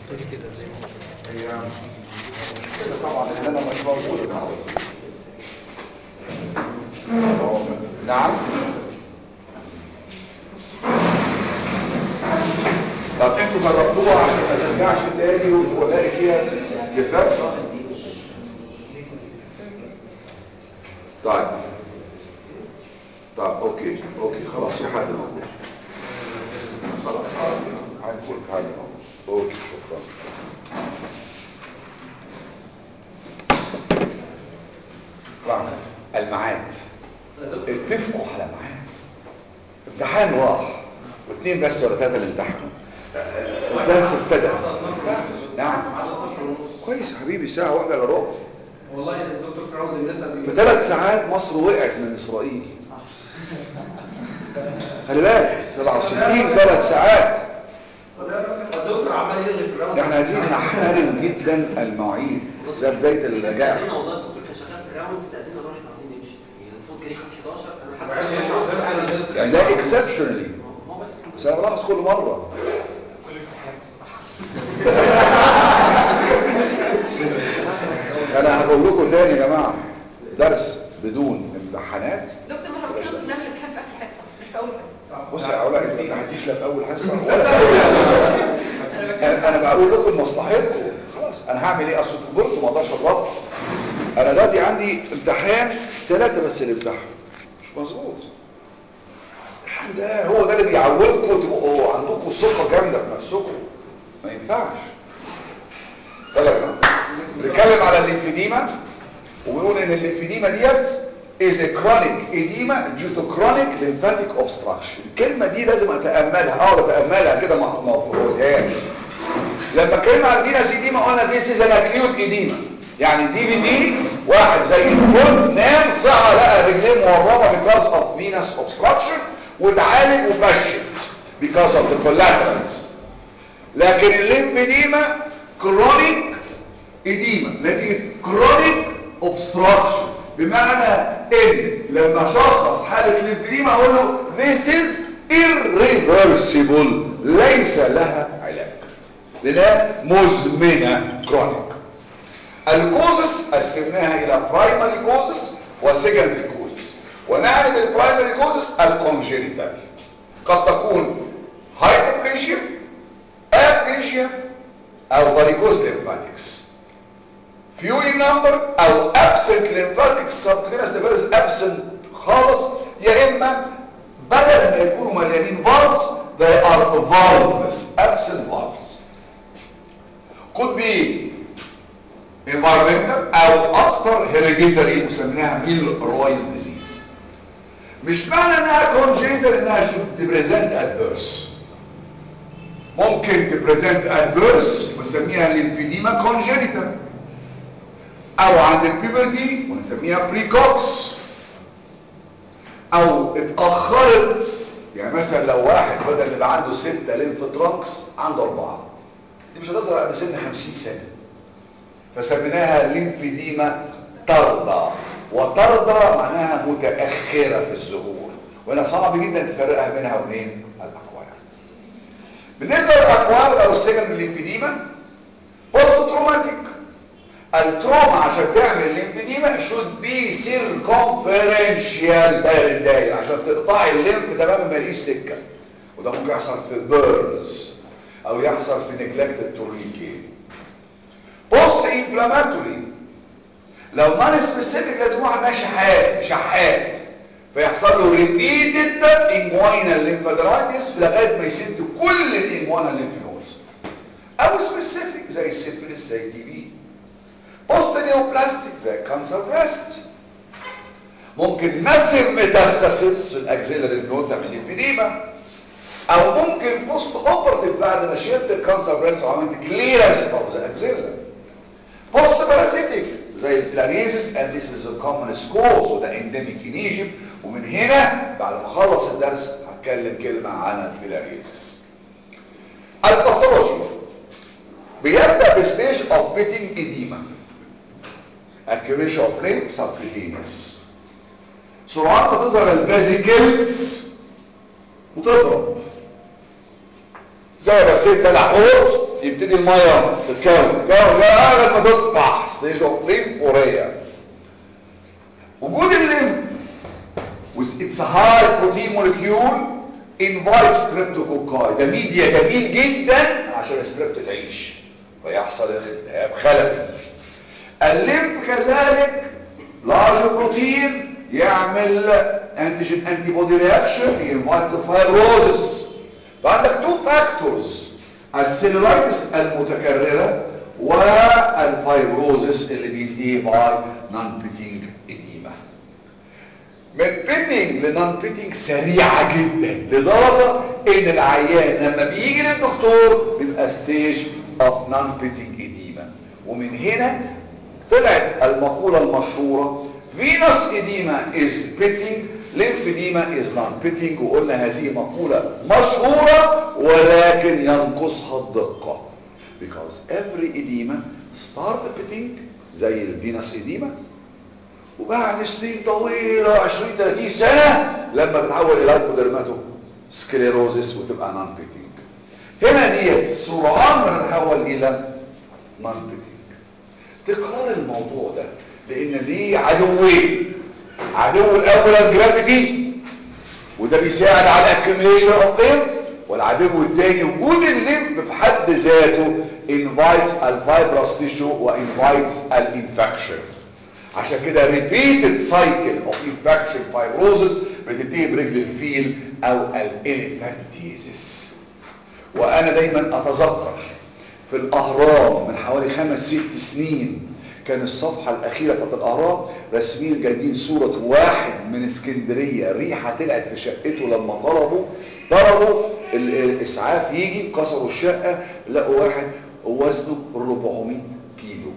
كده زي ما هي كده طبعا ان انا مش موجود النهارده نعم طب انتوا جربتوها عشان ما ترجعش تاني والاقي فيها ديفكت طيب طب اوكي اوكي خلاص في حد موجود خلاص هنقول حاجه موجود اوكي شكرا طبعا الميعاد اتفقوا على ميعاد امتحان راح واثنين بس ولا ثلاثه اللي امتحنوا الدرس ابتدى نعم كويس يا حبيبي ساعه واحده الا ربع والله الدكتور كراود الناس في ثلاث ساعات مصر وقعت من اسرائيل خلي بالك 67 ثلاث ساعات الدكتور عمال يلغي في الراوند احنا عايزين نحترم جدا المواعيد ده بدايه الرجاع استأذنا والله الدكتور كان شغال في الراوند استأذنا نروح احنا عايزين نمشي يعني المفروض كان يخلص 11 انا معلش حتى يا شباب، أنا درست يعني ده اكسبشنالي هو بس بس انا بلاحظ كل مره انا هقول لكم تاني يا جماعه درس بدون امتحانات دكتور ما احنا ممكن نعمل امتحان في اخر حصه مش في اول حصه بص يا اولاد انت ما حدش لا في اول حصه ولا في اول حصه انا أنا بقول لكم لمصلحتكم خلاص انا هعمل ايه اصل كبرت ما اقدرش اضرب انا دلوقتي عندي امتحان ثلاثه بس اللي امتحنوا مش مظبوط الامتحان ده هو ده اللي بيعودكم تبقوا عندكم ثقه جامده في نفسكم ما ينفعش يلا يا جماعه بنتكلم على الليمفيديما وبيقول ان الليمفيديما ديت is a chronic edema due to chronic lymphatic obstruction الكلمة دي لازم اتأملها اقعد اتأملها كده ما ما بقولهاش لما اتكلم على الفينس edema قلنا this is an acute edema يعني دي في دي واحد زي الفل نام صحى لقى رجليه مورمة because of venous obstruction واتعالج وفشت because of the collaterals لكن الليمفيديما chronic edema نتيجة chronic obstruction بمعنى ان لما شخص حالة الليمفيديما اقول له this is irreversible ليس لها علاج لانها مزمنة chronic الكوزس قسمناها الى primary causes وسكندري causes ونعرف البرايمري كوزس الكونجينيتال قد تكون هايبوبليشيا ابليشيا او varicose lymphatics few in number او absent lymphatic subcutaneous device absent خالص يا اما بدل ما يكونوا مليانين valves they are valveless absent valves could be environmental او اكتر hereditary وسميناها ميل رويز disease مش معنى انها congenital انها should present at birth ممكن تبريزنت adverse ونسميها ليمفيديما congenital او عند البيبرتي ونسميها بريكوكس او اتأخرت يعني مثلا لو واحد بدل اللي يبقى عنده ستة لينف ترانكس عنده اربعة دي مش هتظهر قبل سن خمسين سنة فسميناها ليمفيديما ترضى وترضى معناها متأخرة في الظهور وهنا صعب جدا تفرقها بينها وبين الاكوارد بالنسبة للاكوارد او السجن الليمفيديما بوست تروماتيك التروما عشان تعمل الليمفيديما should be circumferential داير الداير عشان تقطعي الليمف تماما ما يجيش سكه وده ممكن يحصل في بيرنز او يحصل في نجلكتد تورنيكي بوست انفلاماتوري لو نون سبيسيفيك لازم واحد ماشي شحات شحات فيحصل له ريبيتد انجوينال ليمفادرايتس لغايه ما يسد كل الانجوينال ليمف نودز او سبيسيفيك زي السيفيلس زي تي بي بوست نيوبلاستيك زي كانسر بريست ممكن ماسيف ميتاستاسيس في الاكسيلري نود تعمل ليمفيديما او ممكن بوست اوبرتيف بعد ما شلت الكانسر بريست وعملت كليرنس اوف ذا اكسيلري بوست بارازيتيك زي الفلاريزس and this is a common cause وده endemic in Egypt ومن هنا بعد ما اخلص الدرس هتكلم كلمه عن الفلاريزس الباثولوجي بيبدا بستيج اوف بيتنج اديما accumulation of lymph subcutaneous سرعان ما تظهر الفيزيكلز وتضرب زي ما سيد ده حوت يبتدي الميه تتكون تتكون لغايه ما تطفح ستيج اوف ليمفوريا وجود الليمف with its high protein molecule invites streptococci ده ميديا جميل جدا عشان الستريبت تعيش ويحصل التهاب خلوي الليمف كذلك لارج بروتين يعمل انتيجين انتي بودي رياكشن ينفايت الفايبروزس فعندك تو فاكتورز السيلولايتس المتكرره والفايبروزس اللي بينتهي باي نون بيتنج اديما من بيتنج لنون بيتنج سريعه جدا لدرجه ان العيان لما بيجي للدكتور بيبقى ستيج اوف نون بيتنج اديما ومن هنا طلعت المقوله المشهوره فينوس اديما از بيتنج ليمفيديما از نون بيتنج وقلنا هذه مقوله مشهوره ولكن ينقصها الدقه because every edema start pitting زي الفينوس اديما وبعد سنين طويلة 20 30 سنة لما تتحول الى هايبودرماتو سكليروزس وتبقى نون بيتنج هنا ديت سرعان ما تتحول الى نون بيتنج تكرار الموضوع ده لان ليه عدوين عدو الاول الجرافيتي وده بيساعد على اكيوميليشن اوف ليمف والعدو الثاني وجود الليمف في حد ذاته invites الفايبرس تيشو وانفايتس الانفكشن عشان كده repeated cycle of infection fibrosis بتنتهي برجل الفيل او الانفانتيزيس وانا دايما اتذكر في الاهرام من حوالي خمس ست سنين كان الصفحة الأخيرة بتاعت الأهرام رسمين جايبين صورة واحد من اسكندرية ريحة طلعت في شقته لما طلبوا طلبوا ال- الإسعاف يجي كسروا الشقة لقوا واحد وزنه 400 كيلو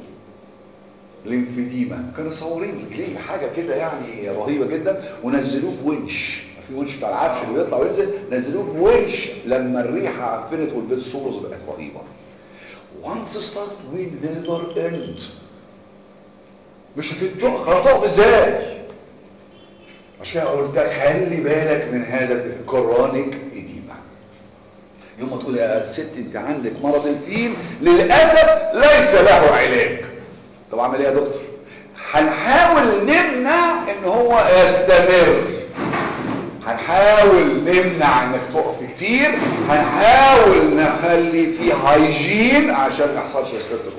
ليمفيديما كانوا صورين رجليه حاجة كده يعني رهيبة جدا ونزلوه بونش في ونش بتاع العفش اللي بيطلع وينزل نزلوه بونش لما الريحة عفنت والبيت سورس بقت رهيبة once start we never end مش هتقف هتقف ازاي عشان قلت خلي بالك من هذا الكرونيك اديما يوم ما تقول يا ست انت عندك مرض الفيل للاسف ليس له علاج طب اعمل ايه يا دكتور هنحاول نمنع ان هو يستمر هنحاول نمنع انك تقف كتير هنحاول نخلي فيه هايجين عشان ما يحصلش ستريبتوكوكس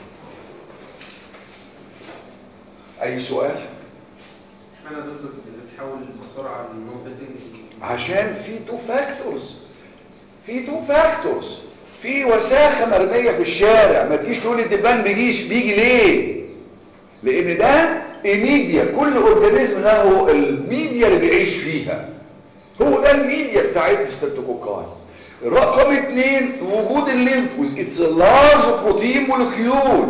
اي سؤال اشمعنى يا دكتور بتتحول بسرعه للنون بيتنج عشان في تو فاكتورز في تو فاكتورز في وساخه مرميه في الشارع ما تجيش تقول الدبان بيجيش بيجي ليه لان ده الميديا كل اورجانيزم له الميديا اللي بيعيش فيها هو ده الميديا بتاعت الستريبتوكوكاي رقم اتنين وجود الليمفوز اتس لارج بروتين مولكيول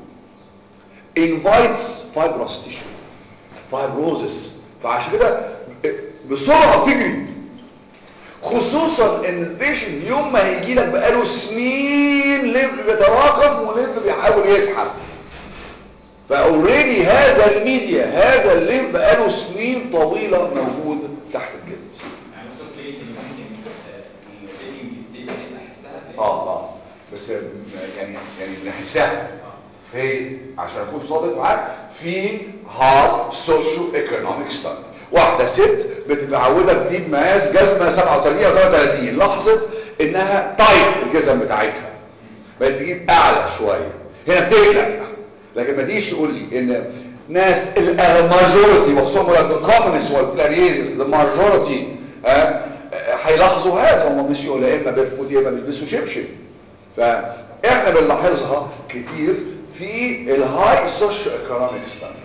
invites fibrous tissue fibrosis فعشان كده بسرعة بتجري خصوصا ان البيشن يوم ما هيجي لك بقاله سنين ليمف بيتراكم وليمف بيحاول يسحب فاوريدي هذا الميديا هذا الليمف بقاله سنين طويلة موجود تحت الجلد يعني ممكن تلاقي ان البيتنج ستيج احسها اه اه بس يعني يعني بنحسها في عشان اكون صادق معاك في هارد سوشيو ايكونوميك ستاندرد واحده ست بتتعودها تجيب مقاس جزمه 37 او 33 لاحظت انها تايت الجزم بتاعتها بقت تجيب اعلى شويه هنا بتقلق لكن ما تجيش تقول لي ان ناس الماجورتي وخصوصا الكومنس والبلاريزس الماجورتي هيلاحظوا هذا هم مشيوا لا اما بيرفوت يا اما بيلبسوا شبشب فاحنا بنلاحظها كتير في الهاي سوشيو ايكونوميك ستاندرد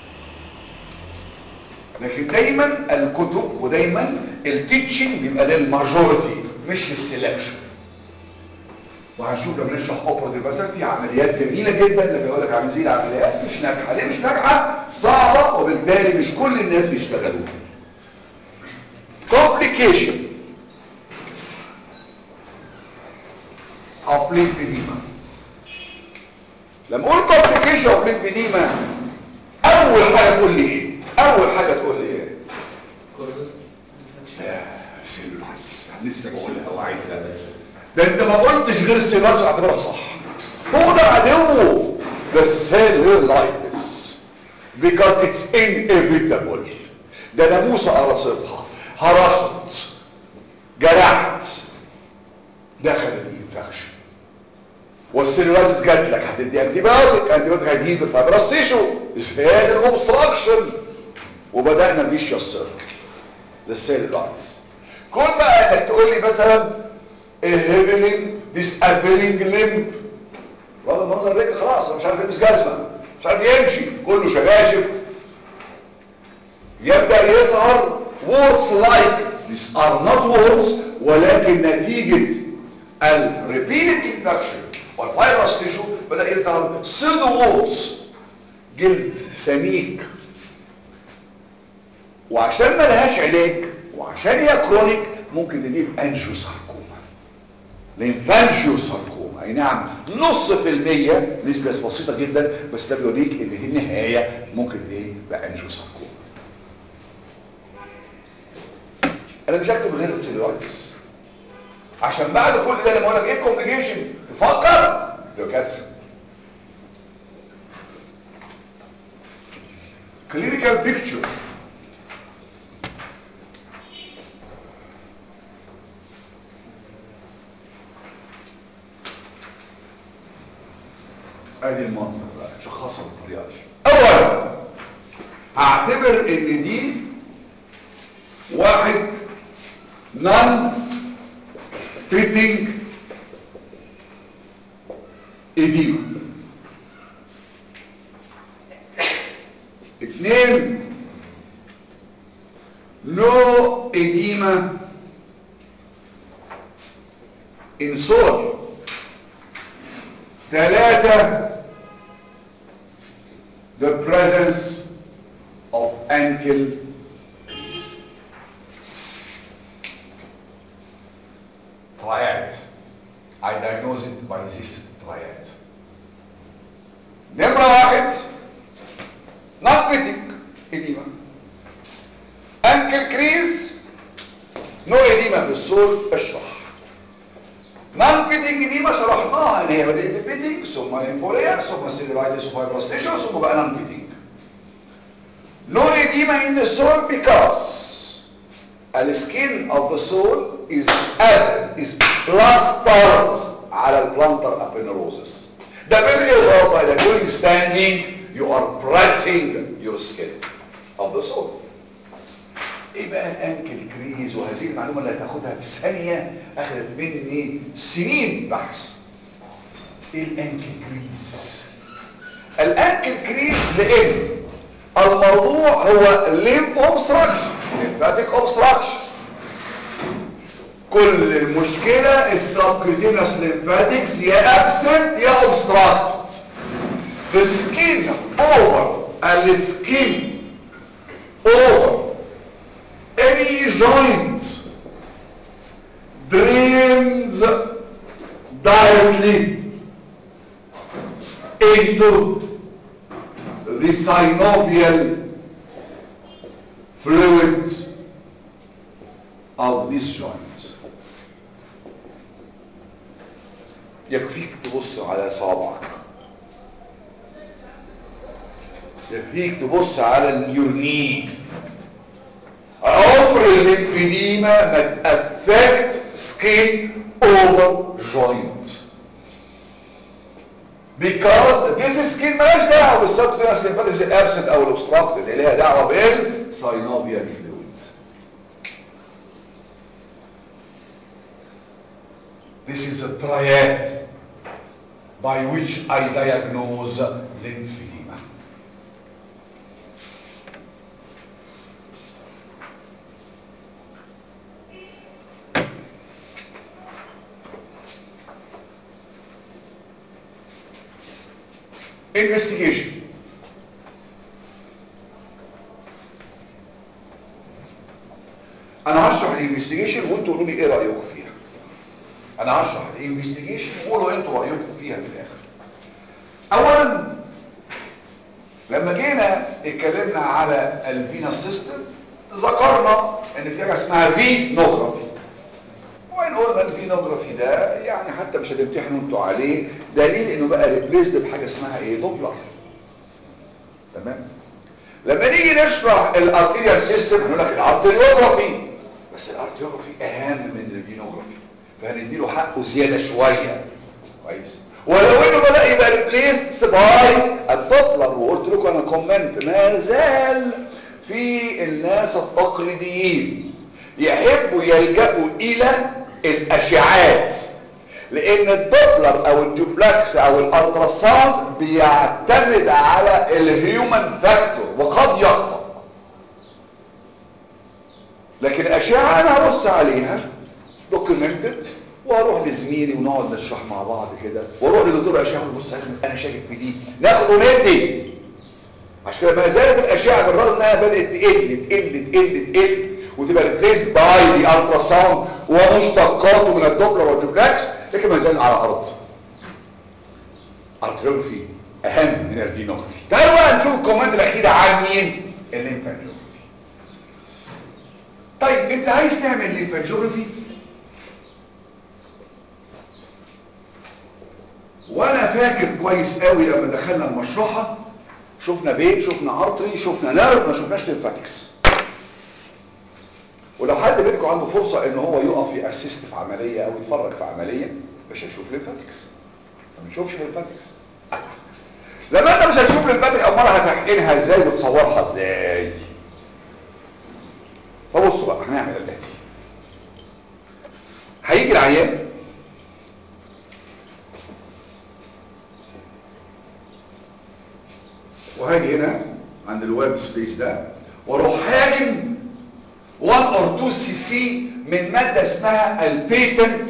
لكن دايما الكتب ودايما التيتشنج بيبقى للماجورتي مش للسelection وهنشوف لما نشرح اوبرتيف مثلا في عمليات جميله جدا اللي بيقول لك عامل زي العمليات مش ناجحه ليه مش ناجحه صعبه وبالتالي مش كل الناس بيشتغلوها complication of lymphedema لما اقول complication of lymphedema اول حاجه تقول لي ايه اول حاجه تقول لي ايه يا سيلولايتس لسه بقولها واعيدها ده انت ما قلتش غير السيلات اعتبرها صح هو ده عدوه the cell will like this because it's inevitable ده ناموسة قراصتها هرشت جرحت دخل الانفكشن والسيلولايتس جات لك هتدي انتي بايوتيك انتي بايوتيك هتجيب الفايبرس تيشو ازداد الاوبستراكشن وبدانا فيشيوس سيركل للسيلولايتس كل بقى انك تقول لي مثلا الهيفلينج ديس ابيلينج ليمب والله المنظر رجل خلاص أنا مش عارف يلبس جزمه مش عارف يمشي كله شباشب يبدا يظهر words like these are not words ولكن نتيجه الريبيتد انفكشن والفيروس تيشو بدا يظهر سودو وورز جلد سميك وعشان ما لهاش علاج وعشان هي كرونيك ممكن تجيب انجيوساركوما لينفانجيوساركوما اي نعم نص في المية نسبة بسيطة جدا بس ده بيوريك ان في النهاية ممكن ايه بانجيوساركوما انا مش هكتب غير السيلولايتس عشان بعد كل ده لما اقول لك ايه الكومبليكيشن تفكر ده كارثه كلينيكال بيكتشر ادي المنظر بقى شخصها بالطريقه دي اولا هعتبر ان دي واحد نون treating edema اثنين no edema in soul ثلاثة the presence of ankle crease triad. I diagnose it by this triad. نمرة واحد non-fitting edema. ankle crease no edema في الصول اشرح. non-fitting edema شرحناها ان هي بدأت fitting ثم lymphoria ثم cellulitis وفibrosis tissue ثم بقى non-fitting. no edema in the soul because the skin of the soul is added, is plastered على البلانتر aponeurosis. ده بالإضافة إلى during standing you are pressing your skin of the soul. ايه بقى الانكل كريز وهذه المعلومة اللي هتاخدها في ثانية اخذت مني سنين بحث. ايه الانكل كريز؟ الانكل كريز لان الموضوع هو ليم اوبستراكشن ليمفاتيك اوبستراكشن كل المشكلة السبكتينس ليمفاتيكس يا ابسنت يا اوبستراكتد the skin over the skin over any joint drains directly into the synovial fluid of this joint يكفيك تبص على صابعك يكفيك تبص على اليورنين عمر الليمفيديما ما تأفكت سكين اوفر جوينت because this skin مالهاش دعوه بالسبكتينس ليمفاتيس الابسنت او الاوبستراكتد اللي ليها دعوه بالساينوفيال فلويد This is a triad by which I diagnose lymphedema. investigation انا هشرح الانفستيجيشن وانتوا قولوا لي ايه رايكم فيها انا هشرح الانفستيجيشن وقولوا انتوا رايكم فيها في الاخر اولا لما جينا اتكلمنا على الفينا سيستم ذكرنا ان في حاجه اسمها في نوجرافي واي قلنا الفينوجرافي ده يعني حتى مش هتمتحنوا انتوا عليه دليل انه بقى ريبليسد بحاجه اسمها ايه دوبلر تمام لما نيجي نشرح الارتيريال سيستم هنقول لك الارتيريوجرافي بس الارتيريوجرافي اهم من الفينوجرافي فهنديله حقه زياده شويه كويس ولو انه بدا يبقى ريبليسد باي الدوبلر وقلت لكم انا كومنت ما زال في الناس التقليديين يحبوا يلجأوا الى الاشعاعات لان الدوبلر او الدوبلكس او الالتراساوند بيعتمد على الهيومن فاكتور وقد يخطأ لكن الاشعه انا هبص عليها دوكيومنتد واروح لزميلي ونقعد نشرح مع بعض كده واروح لدكتور اشعه ونبص عليها انا شاكك في دي ناخد وندي عشان كده ما زالت الاشعه بالرغم انها بدات تقل تقل تقل تقل وتبقى ريبليس باي دي الترا ساوند ومشتقاته من الدوبلر والدوبلكس لكن ما زال على الارض ارتيوجرافي اهم من الفينوجرافي تعالوا بقى نشوف الكومنت الاخيره عن مين الليمفانجيوجرافي طيب انت عايز تعمل ليمفانجيوجرافي وانا فاكر كويس قوي لما دخلنا المشروحه شفنا بيت شفنا ارتري شفنا نيرف ما شفناش ليمفاتكس ولو حد منكم عنده فرصه ان هو يقف ياسست في عمليه او يتفرج في عمليه مش هيشوف ليمفاتكس ما بنشوفش ليمفاتكس لما انت مش هتشوف ليمفاتيك امال هتحقنها ازاي وتصورها ازاي فبصوا بقى هنعمل الاتي هيجي العيان وهاجي هنا عند الويب سبيس ده واروح هاجم 1 or 2 سي سي من ماده اسمها البيتنت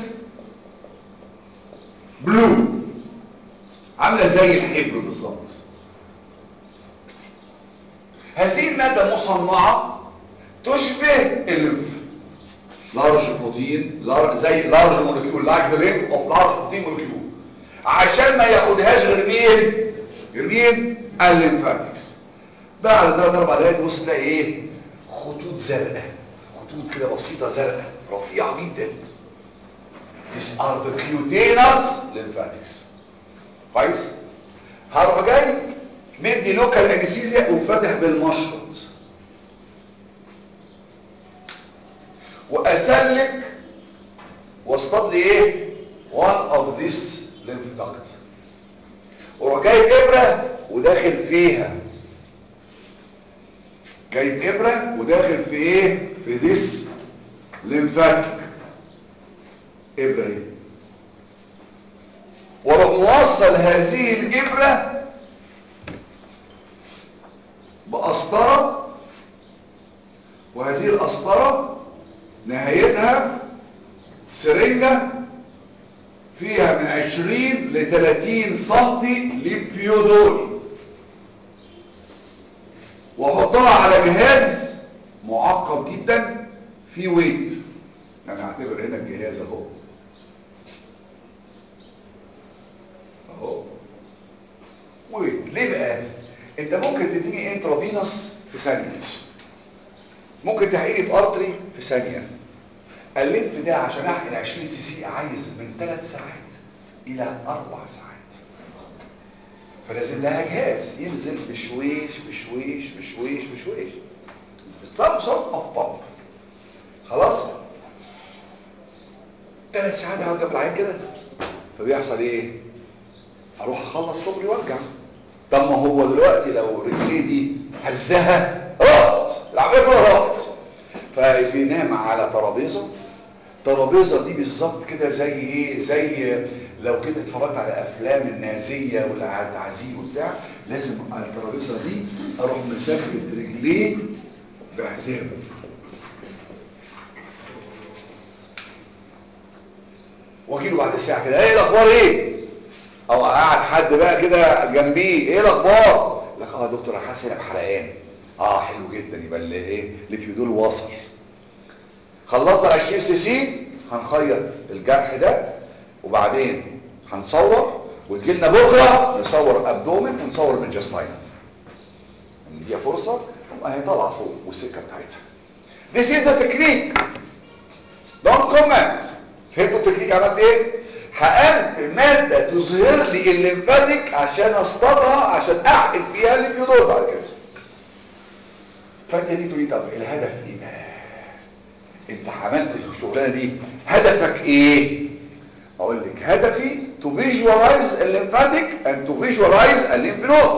بلو عامله زي الحبر بالظبط هذه الماده مصنعه تشبه الليمف لارج بروتين لارج زي لارج مولكيول لارج ليمف اوف لارج بروتين مولكيول عشان ما ياخدهاش غير مين غير مين الليمفاتكس بعد ثلاث اربع دقايق تبص تلاقي ايه خطوط زرقاء خطوط كده بسيطه زرقاء رفيعه جدا These are the cutaneous lymphatics كويس هروح جاي مدي لوكال انستيزيا وفاتح بالمشرط واسلك واصطاد لي ايه one of this lymph ducts واروح جايب ابره وداخل فيها جايب ابره وداخل في ايه في ذس ليمفاتيك ابره ايه واروح موصل هذه الابره بقسطره وهذه القسطره نهايتها سرنجه فيها من 20 ل 30 سنتي ليبيودوري واحطها على جهاز معقم جدا فيه ويت يعني هعتبر هنا الجهاز اهو اهو ويت ليه بقى انت ممكن تديني انترافينوس في ثانيه ممكن تحقيني في ارتري في ثانيه الليمف ده عشان احقن 20 سي سي عايز من 3 ساعات الى 4 ساعات فلازم لها جهاز ينزل بشويش بشويش بشويش بشويش some sort of pump خلاص ثلاث ساعات هقعد جنب العين كده فبيحصل ايه اروح اخلص شغلي وارجع طب ما هو دلوقتي لو رجلي دي هزها راحت العمليه كلها راحت فبينام على ترابيزه الترابيزه دي بالظبط كده زي ايه زي لو كده اتفرجت على افلام النازيه والعزيز وبتاع لازم على الترابيزه دي اروح مثبت رجليه بحزام واجيله بعد ساعه كده ايه الاخبار ايه او قاعد حد بقى كده جنبيه ايه الاخبار لك اه يا دكتور انا حاسس بحرقان اه حلو جدا يبقى اللي ايه الفيودول واصل خلصنا ال 20 سي سي هنخيط الجرح ده وبعدين هنصور وتجي لنا بكره نصور ابدومن ونصور الميدجاستاين نديها فرصه وهي طالعه فوق والسكه بتاعتها This is a technique. Don't comment. فهمتوا التكنيك عملت ايه حقنت ماده تظهر لي الليمفاتيك عشان اصطادها عشان احقن فيها الليمفيودور بعد كده فانت دي تقولي طب الهدف ايه بقى انت عملت الشغلانه دي هدفك ايه اقول لك هدفي to visualize الليمفاتيك and to visualize الليمف نود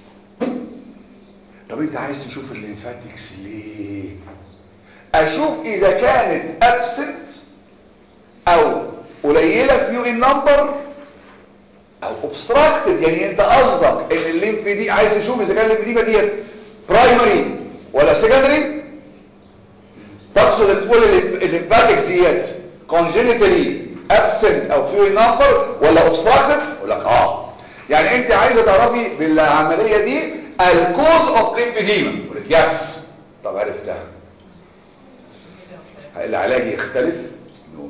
طب انت عايز تشوف الليمفاتيكس ليه اشوف اذا كانت absent او قليله فيو ان نمبر او obstructed يعني انت قصدك ان الليمف دي عايز تشوف اذا كان الليمف دي ديت برايمري ولا سكندري تقصد ان تقول الليمفاتيكس ديت congenital absent او few in number ولا obstructed اقول لك اه يعني انت عايزه تعرفي بالعمليه دي الكوز اوف ليمفيديما اقول لك يس طب عرفتها العلاج يختلف نو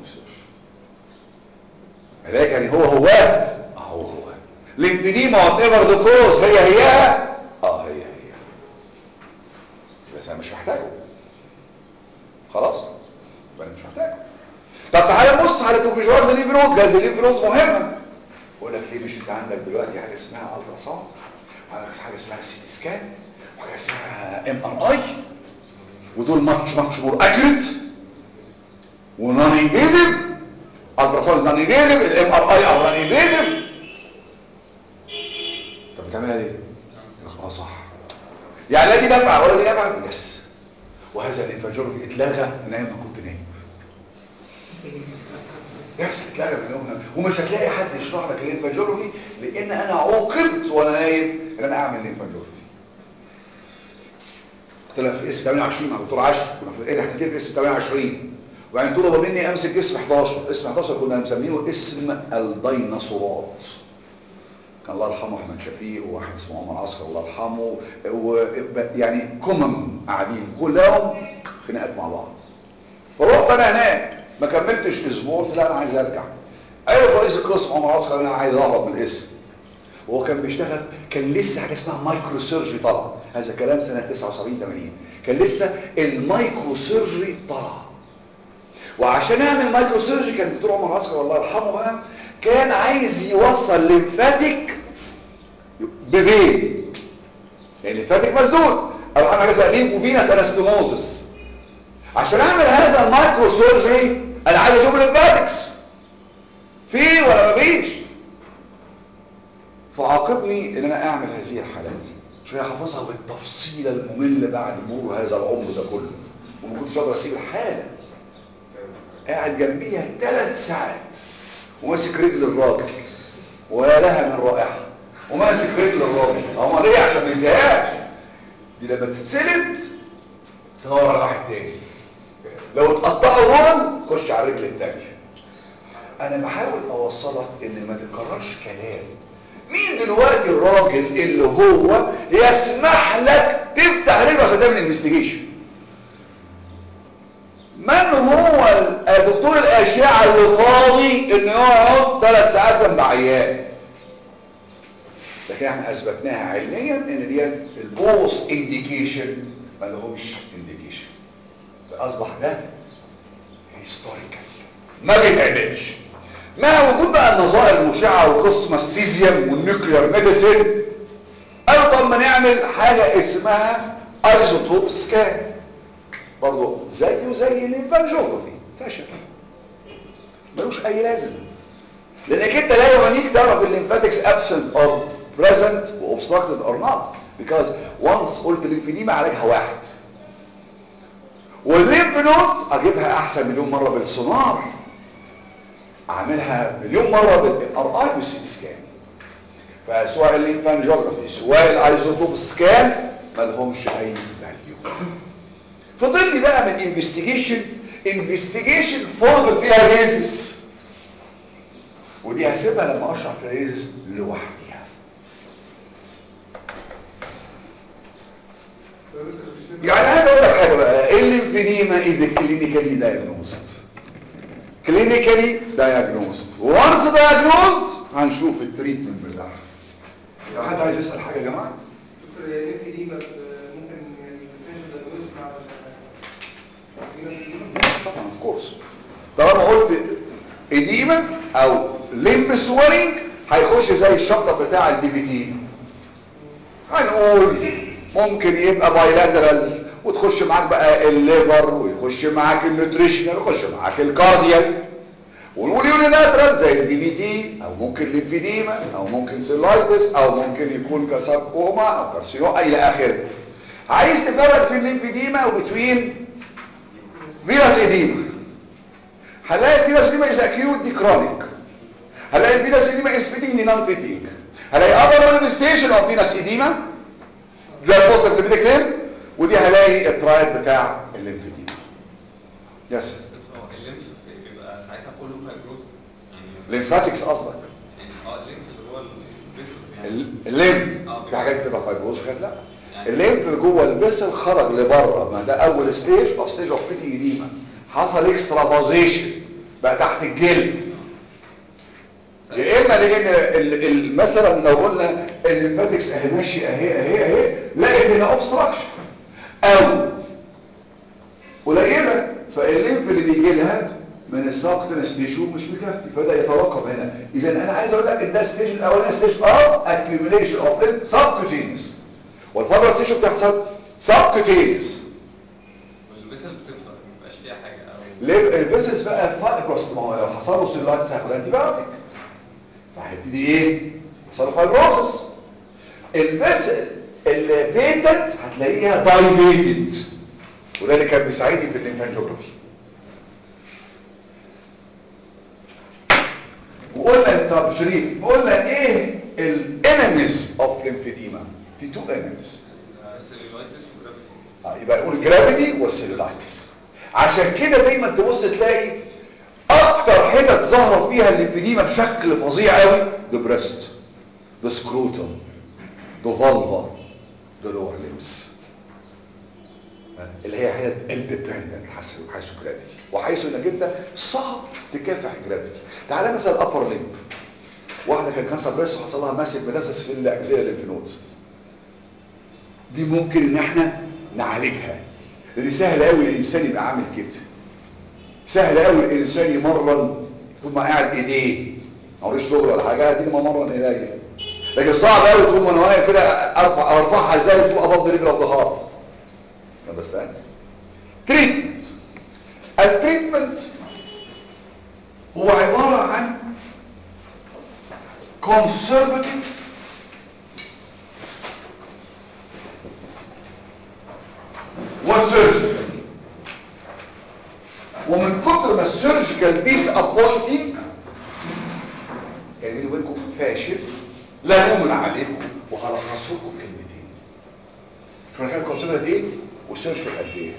علاج يعني هو هو هو هو ليمفيديما وات ايفر ذا كوز هي هي اه هي هي بس انا مش محتاجه خلاص يبقى انا مش محتاجه طب تعالى بص على توفيجواز الليف نود جاز الليف نود مهمه اقول لك ليه مش انت عندك دلوقتي حاجه اسمها الترا ساوند وعندك حاجه اسمها سي تي سكان وحاجه اسمها ام ار اي ودول ماتش ماتش مور اكيوريت ونون انفيزيف الترا ساوند نون انفيزيف الام ار اي او نون انفيزيف طب بتعملها ليه؟ اه صح يعني لا دي نفع ولا دي نفع يس وهذا الانفجار اتلغى من ايام ما كنت نايم يحصل اتلغى من يومها ومش هتلاقي حد يشرح لك الانفجروفي لان انا عوقبت وانا نايم ان انا اعمل الانفجروفي طلع في اسم 28 مع دكتور عشر كنا في ايه احنا في اسم 28 وبعدين طلب مني امسك اسم 11 اسم 11 كنا مسمينه اسم الديناصورات كان الله يرحمه احمد شفيق وواحد اسمه عمر عسكر الله يرحمه ويعني كمم قاعدين كلهم خناقات مع بعض فروحت انا هناك ما كملتش اسبوع لا انا عايز ارجع ايوه رئيس القسم عمر عسكر انا عايز اهرب من الاسم وهو كان بيشتغل كان لسه حاجه اسمها مايكرو سيرجري طلع هذا كلام سنه 79 80 كان لسه المايكرو سيرجري طلع وعشان اعمل مايكرو سيرجري كان الدكتور عمر عسكر الله يرحمه بقى كان عايز يوصل ليمفاتيك ببين يعني الليمفاتيك مسدود اروح اعمل حاجه اسمها ليمفوفينس انستموزس عشان اعمل هذا المايكرو سيرجري انا عايز اشوف الليمفاتكس في ولا مفيش فعاقبني ان انا اعمل هذه الحالات شويه حافظها بالتفصيل الممل بعد مرور هذا العمر ده كله وما كنتش اقدر اسيب الحاله قاعد جنبيها ثلاث ساعات وماسك رجل الراجل ولا لها من رائحه وماسك رجل الراجل امال ايه عشان ما يزهقش دي لما تتسلد تدور على واحد تاني لو اتقطعوا دول خش على الرجل التانية انا بحاول اوصلك ان ما تكررش كلام مين دلوقتي الراجل اللي هو يسمح لك تفتح رجله عشان تعمل انفستيجيشن من هو دكتور الاشعه اللي فاضي انه يقعد ثلاث ساعات جنب عيان لكن احنا اثبتناها علميا ان دي البوست انديكيشن ما لهمش انديكيشن فاصبح ده هيستوريكال ما بيتعملش مع وجود بقى النظائر المشعه وقسم السيزيوم والنيوكلير ميديسين قالوا طب ما نعمل حاجه اسمها ايزوتوب سكان برضه زيه زي الانفانجوغرافي فشل ملوش اي لازمه لانك انت لا يعنيك تعرف الليمفاتكس absent or present و obstructed or not because once قلت الليمفيديما علاجها واحد والليمف نود اجيبها احسن مليون مره بالسونار اعملها مليون مره بالام ار اي والسي سكان فسواء الليمفانجوغرافي سواء الايزوتوب سكان ما لهمش اي فاليو فضل لي بقى من انفستيجيشن انفستيجيشن فاضل فيها ريزس ودي هسيبها لما اشرح في الريزس لوحديها يعني عايز اقول لك حاجه بقى الليمفيديما از كلينيكالي دايجنوزد كلينيكالي دايجنوزد وانس دايجنوزد هنشوف التريتمنت بتاعها لو حد عايز يسال حاجه يا جماعه دكتور يعني في دي ممكن يعني يفيد الدروس مع طبعا اوف كورس طالما قلت اديمه او ليمب سويلنج هيخش زي الشطه بتاع الدي بي تي هنقول ممكن يبقى بايلاترال وتخش معاك بقى الليفر ويخش معاك النيوتريشنال ويخش معاك الكارديال ونقول يونيلاترال زي الدي بي تي او ممكن ليمفيديما او ممكن سيلايتس او ممكن يكون كساركوما او كارسينوما الى اخره عايز تفرق بين الليمفيديما وبين فيروس اديما هنلاقي فيروس اديما از اكيوت دي كرونيك هنلاقي فيروس اديما از فيتنج دي نون فيتنج هنلاقي اذر مانيفستيشن اوف فيروس اديما زي البوستر ليمفيتيك ليم ودي هلاقي الترايد بتاع الليمفيديما يس هو الليمف بيبقى ساعتها كله فايبروز يعني ليمفاتكس قصدك يعني اه الليمف اللي هو الفيسلز يعني ال- الليمف آه، في حاجات بتبقى فايبروز وحاجات لا يعني- الليمف جوه الفيسل خرج لبره ما ده اول ستيج اوف ستيج اوف بيتي اديما حصل اكسترافازيشن بقى تحت الجلد يا اما لان ال- ال- مثلا لو قلنا الليمفاتكس اهي ماشي اهي اهي اهي لقيت هنا اوبستراكشن او قليله فالليمف اللي بيجي لها من الساكتنس تيشو مش مكفي فبدا يتراكم هنا اذا انا عايز اقول لك ان ده ستيج الاولاني ستيج اوف اكيوميليشن اوف ليمف سبكوتينس والفتره ستيج بتحصل سبكوتينس والفيسل بتكبر مبيبقاش فيها حاجه او ليه الفيسس بقى فايبروس ما هو لو حصل له سيلايتس هياخد انتي بايوتيك فهيبتدي ايه حصل له فايبروسس الفيسل البيتنت هتلاقيها دايليتد وده اللي كان بيساعدني في الانفانجيوجرافي وقلنا طب شريف قلنا ايه الانيميز اوف ليمفيديما في تو انيميز سيلولايتس وجرافيتي آه، يبقى يقول الجرافيتي والسيلولايتس عشان كده دايما تبص تلاقي اكتر حتت ظاهره فيها الليمفيديما بشكل فظيع قوي ده بريست ده سكروتوم ده فالفا ده لور ليمس اللي هي حتت اندبندنت حسب حيث جرافيتي وحيث انك انت صعب تكافح جرافيتي تعالى مثلا ابر ليمب واحده كان كانسر بريست وحصل لها ماسك ميتاسيس في الاجزاء الليمف نودز دي ممكن ان احنا نعالجها لان سهل قوي الانسان يبقى عامل كده سهل قوي الانسان يمرن طول ما قاعد ايديه مالوش شغل ولا حاجه دي ما مرن ايديا لكن صعب قوي طول ما انا واقف كده ارفع ارفعها ازاي تبقى ابض رجل او ضغط اندرستاند تريتمنت التريتمنت هو عباره عن conservative والسيرجيكال ومن كتر ما السيرجيكال ديس ابوينتنج يعني بيني وبينكم فاشل لا نؤمن عليكم وهلخصه لكم في كلمتين شو انا كان كونسيدر ايه والسيرجيكال قد ايه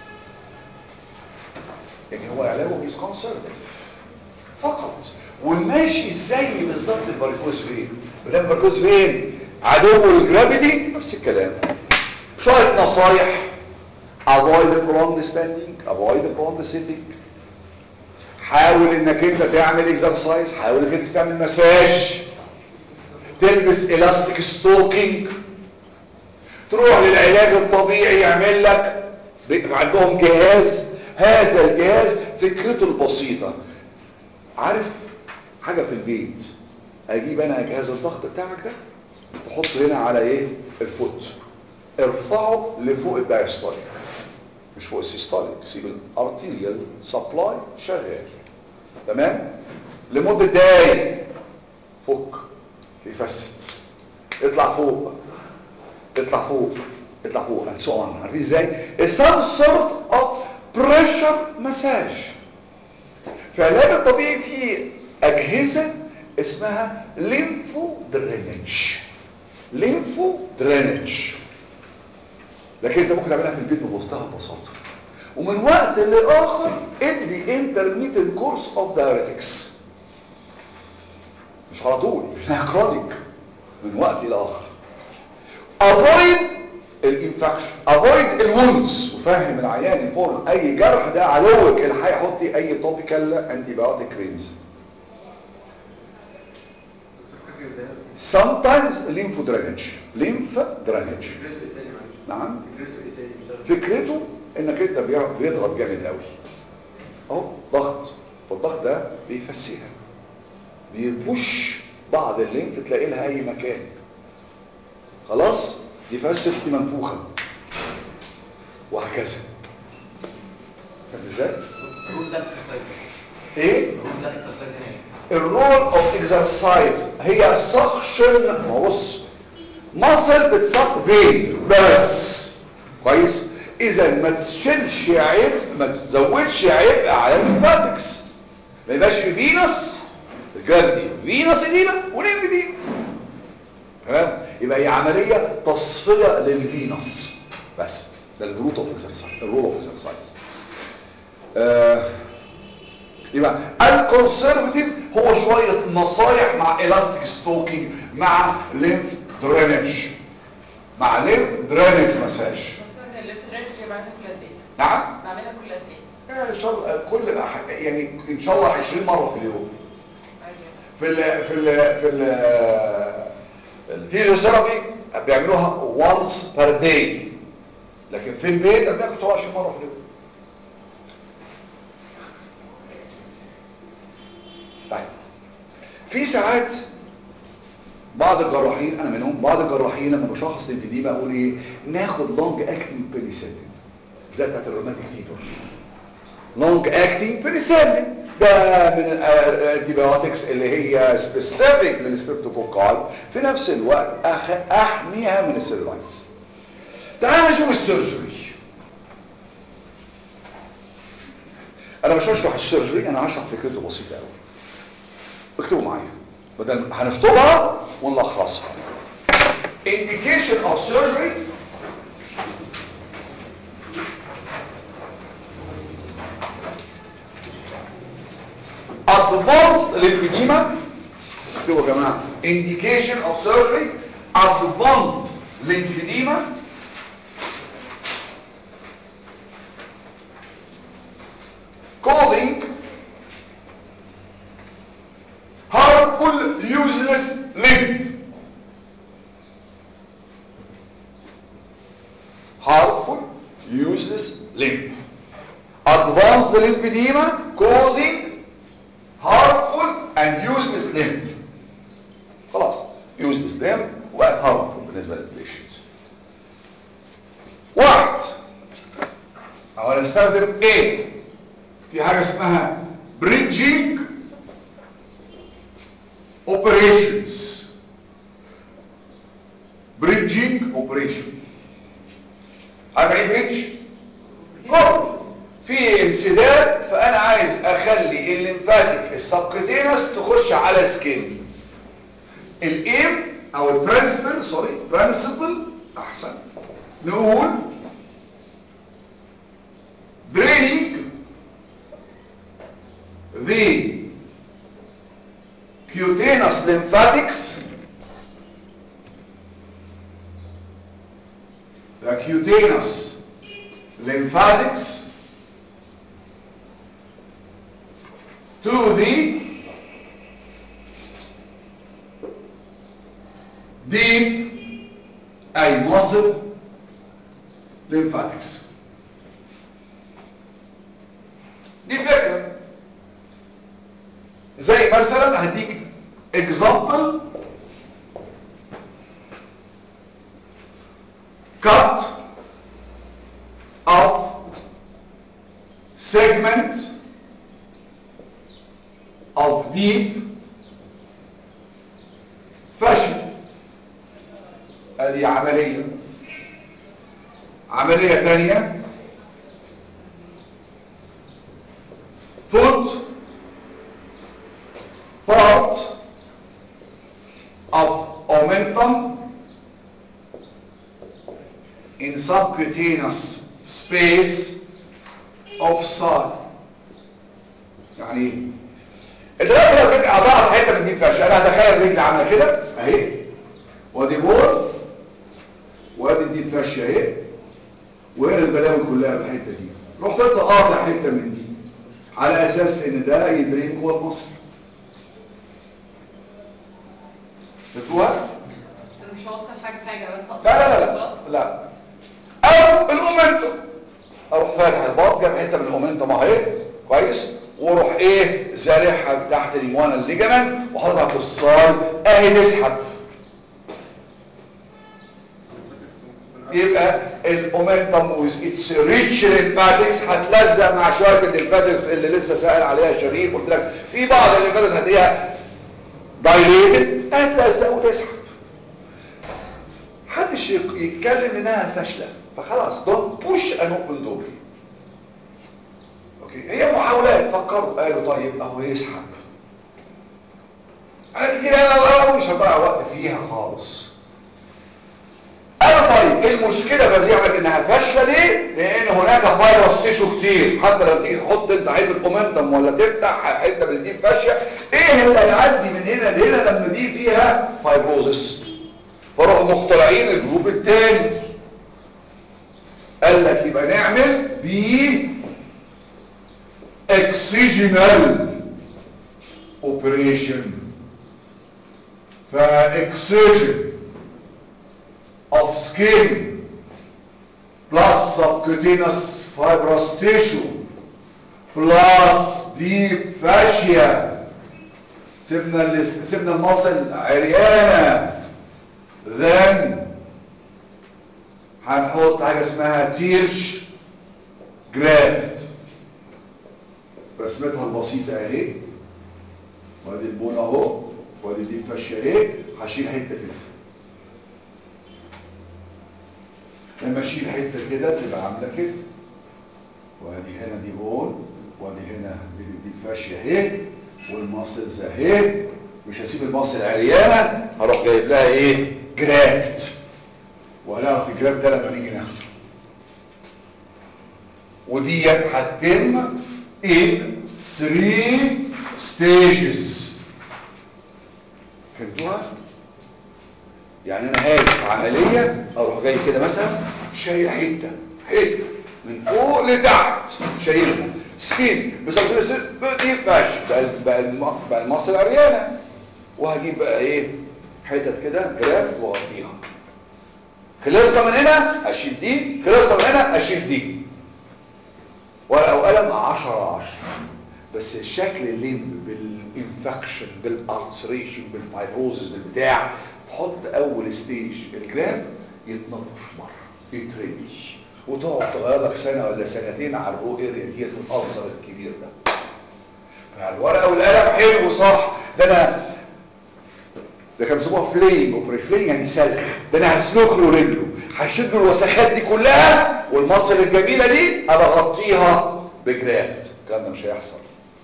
يعني هو علاجه هيز كونسرفتيف فقط وماشي زي بالظبط الباركوز فين بدل الباركوز فين عدو الجرافيتي نفس الكلام شويه نصايح avoid the prolonged standing avoid the prolonged sitting حاول انك انت تعمل اكسرسايز حاول انك انت تعمل مساج تلبس الاستيك ستوكينج تروح للعلاج الطبيعي يعمل لك بيبقى عندهم جهاز هذا الجهاز فكرته البسيطة عارف حاجة في البيت اجيب انا جهاز الضغط بتاعك ده تحط هنا على ايه الفوت ارفعه لفوق الدايستوليك مش فوق السيستوليك سيب الارتيريال سبلاي شغال تمام لمدة دقايق فك يفست اطلع فوق اطلع فوق اطلع فوق and so on عارفين ازاي some sort of pressure massage فالعلاج الطبيعي فيه اجهزة اسمها ليمفو درينج ليمفو درينج لكن انت ممكن تعملها في البيت بمنتهى البساطه ومن وقت لاخر ادي intermittent course of diuretics مش على طول مش كرونيك من وقت الى اخر avoid الانفكشن avoid الوندز وفهم العيان يفور اي جرح ده عدوك اللي هيحط اي توبيكال انتي بايوتيك كريمز sometimes lymph drainage lymph drainage فكرته ايه تاني معلش نعم فكرته ايه تاني بيشتغل فكرته انك انت بيع- بيضغط جامد قوي اهو ضغط والضغط ده بيفسيها بيبوش بعض الليمف تلاقي لها اي مكان خلاص دي فست دي منفوخه وهكذا فاهم ازاي الرول ده اكسرسايز ايه الرول ده اكسرسايز هنا الرول اوف اكسرسايز هي سكشن ما هو بص مصل بتصق فينز بس كويس اذا ما تشيلش عبء ما تزودش عبء على الليمفاتكس ما يبقاش في فينس الجلدي فينس ديما وليمف ديما تمام يبقى هي عمليه تصفيه للفينس بس ده الروت اوف اكسرسايز الرول اوف اكسرسايز آه يبقى الكونسرفتيف هو شوية نصايح مع الاستيك ستوكينج مع لينف درينج مع لينف درينج مساج دكتور اللي في الرينج بعملها كل قد ايه؟ نعم بعملها كل قد ايه؟ آه، ان شاء الله كل أح- يعني ان شاء الله 20 مرة في اليوم أيوة. في ال في ال في ال الفيزيوثيرابي بيعملوها once per day لكن في البيت بناخد 27 مرة في اليوم طيب في ساعات بعض الجراحين انا منهم بعض الجراحين لما بشخص الانفيديما اقول ايه ناخد لونج اكتنج بينيسيلين زي بتاعت الروماتيك فيفر لونج اكتنج بينيسيلين ده من الانتيبيوتكس اللي هي سبيسيفيك للستريبتوكوكاي في نفس الوقت أخ- احميها من السيلولايتس تعال نشوف السيرجري انا مش هشرح السيرجري انا هشرح فكرته بسيطه قوي اكتبوا معايا بدل هنشطبها ونلخصها indication of surgery advanced lymphedema اكتبوا يا جماعه indication of surgery advanced lymphedema causing harmful useless lymph harmful useless lymph advanced lymphedema causing harmful and useless lymph خلاص useless lymph وبقت harmful بالنسبه للبيشنت واحد او هنستخدم ايه في حاجه اسمها bridging operations bridging operation عارف ايه بريدج كوبري في انسداد فانا عايز اخلي الليمفاتيك السبكتينس تخش على سكين الايم او البرنسبل سوري برنسبل احسن نقول draining the cutaneous lymphatics the cutaneous lymphatics to the deep أي muscle lymphatics دي فكرة زي مثلا هديك example cut of segment of deep fashion ادي عملية عملية ثانية put part of omentum in subcutaneous space of side يعني ايه دلوقتي لو جيت اضعف حته من دي فرش انا هتخيل رجلي عامله كده اهي وادي بول وادي دي فرش اهي وهنا البلاوي كلها في الحته دي رحت انت قاطع حته من دي على اساس ان ده يدرين جوه المصر فهمتوها؟ بس انا مش هوصل حاجه حاجه بس لا لا لا لا لا او الاومنتوم اروح فاتح الباط جايب حته من الاومنتوم اهي كويس واروح ايه زارعها تحت اليموانا الليجمنت وحطها في الصال اهي تسحب يبقى الاومنتم ويز اتس ريتش للماتكس هتلزق مع شويه الليمفاتكس اللي لسه سائل عليها شريف قلت لك في بعض الليمفاتكس هتلاقيها دايليتد هتلزق وتسحب محدش يك- يتكلم انها فاشله فخلاص دونت بوش ان اوبن دور اوكي هي محاولات فكروا قالوا طيب اهو يسحب انا كتير قوي مش هضيع وقت فيها خالص قالوا طيب ايه المشكله فظيعه انها فاشله ليه لان هناك فيروس تيشو كتير حتى لو تيجي تحط انت حته اومنتم ولا تفتح حته من دي فاشيه ايه اللي هيعدي من هنا لهنا لما دي فيها فايبروزس فراحوا مخترعين الجروب الثاني قال لك يبقى نعمل بي اكسجينال اوبريشن فاكسجين of skin plus subcutaneous fibrous tissue plus deep fascia سيبنا ال- سيبنا المصل عريانه then هنحط حاجه اسمها تيرش جرافت رسمتها البسيطه اهي وادي البون اهو وادي دي فاشيه اهي هشيل حته كده لما اشيل حته كده تبقى عامله كده وادي هنا دي بون وادي هنا دي دي فاشيه اهي والماسلز اهي مش هسيب الماسل عريانه هروح جايب لها ايه جرافت وهنعرف الجرافت ده لما نيجي ناخده ودي هتتم in 3 stages فهمتوها؟ يعني انا هاجي في عمليه اروح جاي كده مثلا شايل حته حته من فوق لتحت شايلها سكين بس دي باش بقى بقى الم- بقى المصل عريانه وهجيب بقى ايه حتت كده جراف واغطيها خلصنا من هنا اشيل دي خلصنا من هنا اشيل دي ورقه وقلم 10 10 بس الشكل الليمب بالانفكشن بالالسريشن بالفايبروزس بالبتاع حط اول ستيج الجراف يتنطر مره يترمي وتقعد تغير لك سنه ولا سنتين على الرو اريا ديت والالسر الكبير ده فالورقه والقلم حلو صح ده انا ده كان بيسموها فلينج اوبريفلينج يعني سلخ ده انا هسلخ له رجله هشد له الوسخات دي كلها والمصل الجميله دي ابقى اغطيها بجرافت الكلام ده مش هيحصل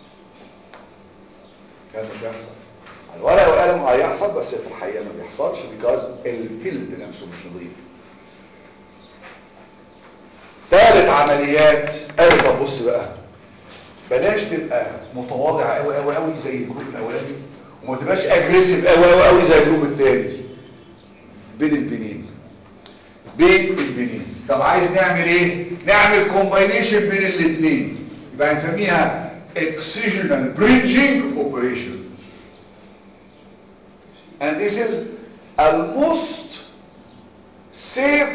الكلام ده مش هيحصل الورقه والقلم هيحصل بس في الحقيقه ما بيحصلش بيكاز الفيلد نفسه مش نظيف ثالث عمليات قالوا طب بص بقى بلاش تبقى متواضع قوي قوي قوي زي الجروب الاولاني وما تبقاش اجريسيف قوي قوي قوي زي الجروب الثاني بين البنين بين البنين طب عايز نعمل ايه نعمل كومباينيشن بين الاثنين يبقى هنسميها excisional bridging operation and this is almost safe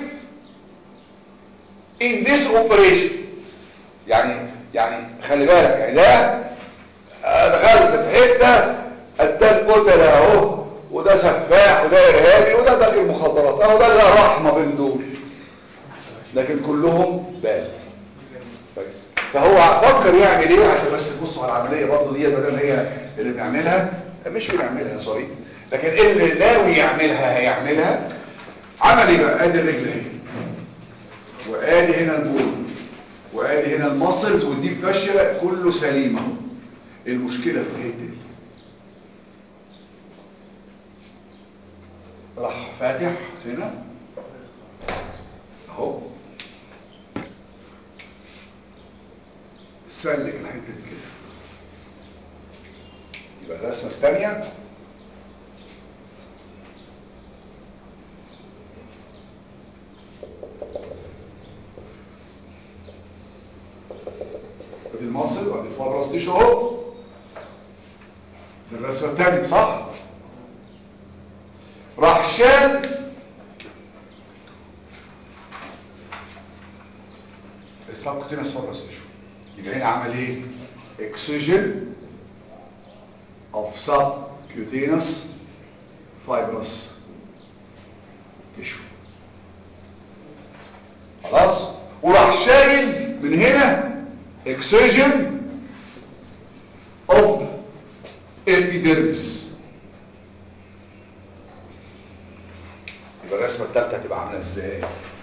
in this operation يعني يعني خلي بالك يعني ده دخلت في حته التل قتل اهو وده سفاح وده ارهابي وده تاجر مخدرات اهو ده اللي رحمه بين دول لكن كلهم باد كويس فهو فكر يعمل ايه عشان بس تبصوا على العمليه برضه دي بدل هي اللي بنعملها مش بنعملها سوري لكن اللي ناوي يعملها هيعملها عمل ايه بقى ادي الرجل اهي وادي هنا البول وادي هنا الماسلز والديب فاشيا كله سليم اهو المشكله في الحته دي راح فاتح هنا اهو سلك الحته دي كده يبقى الرسمه الثانيه ادي المصل وادي الفابرس دي اهو ده الرسمه الثانيه صح راح شال السبكوتينس فابرس تيشو يبقى هنا عمل ايه excision of subcutaneous fibrous tissue خلاص وراح شايل من هنا excision of epidermis يبقى الرسمه الثالثه هتبقى عامله ازاي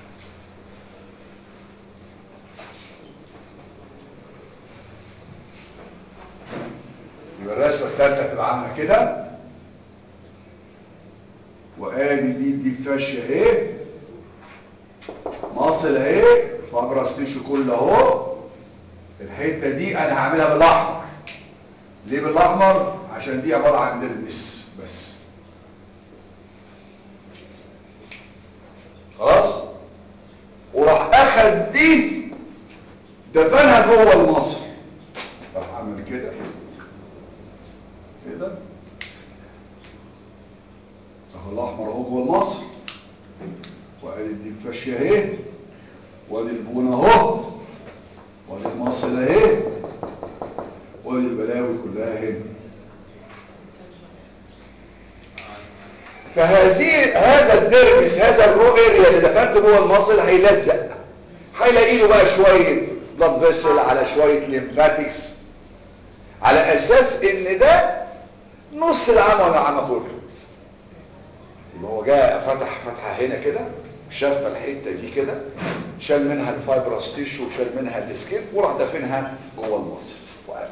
يبقى الرسمه الثالثه هتبقى عامله كده وادي دي دي فاشيه اهي مصل اهي فابرس تيشو كله اهو الحته دي انا هعملها بالاحمر ليه بالاحمر عشان دي عباره عن درمس بس خلاص وراح اخد دي دفنها جوه المصل راح اعمل كده كده اهو الاحمر اهو جوه المصل وادي دي الفاشيه اهي وادي البونه اهو وادي المصل اهي وادي البلاوي كلها هنا فهذه هذا الدرمس هذا الرو اريا اللي دفنته جوه المصل هيلزق هيلاقي له بقى شويه بلاد فيسل على شويه ليمفاتكس على اساس ان ده نص العمى ولا العمى كله يبقى هو جاء فتح فتحه هنا كده شاف الحته دي كده شال منها الفايبرس تيشو وشال منها السكين وراح دافنها جوه المصل وقفل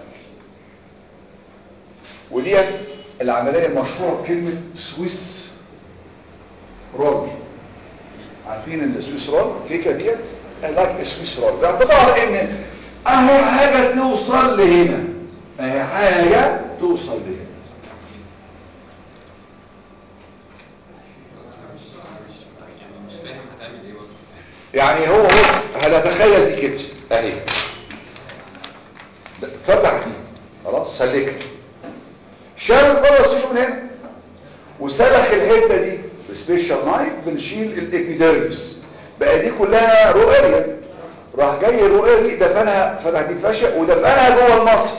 ودي العمليه المشهوره بكلمه سويس رول عارفين السويس رول كيكه ديت لايك سويس رول باعتبار ان اهي حاجه توصل لهنا اهي حاجه توصل لهنا مش فاهم هتعمل ايه برضه يعني هو بص هنتخيل دي كده اهي ده فتح دي خلاص سلكها شال الفيروس تيشو من هنا وسلخ الحته دي بسبيشال نايف بنشيل الابيديرمس بقى دي كلها رؤيه راح جاي الرؤيه دي دفنها فتح دي فاشيه ودفنها جوه المصل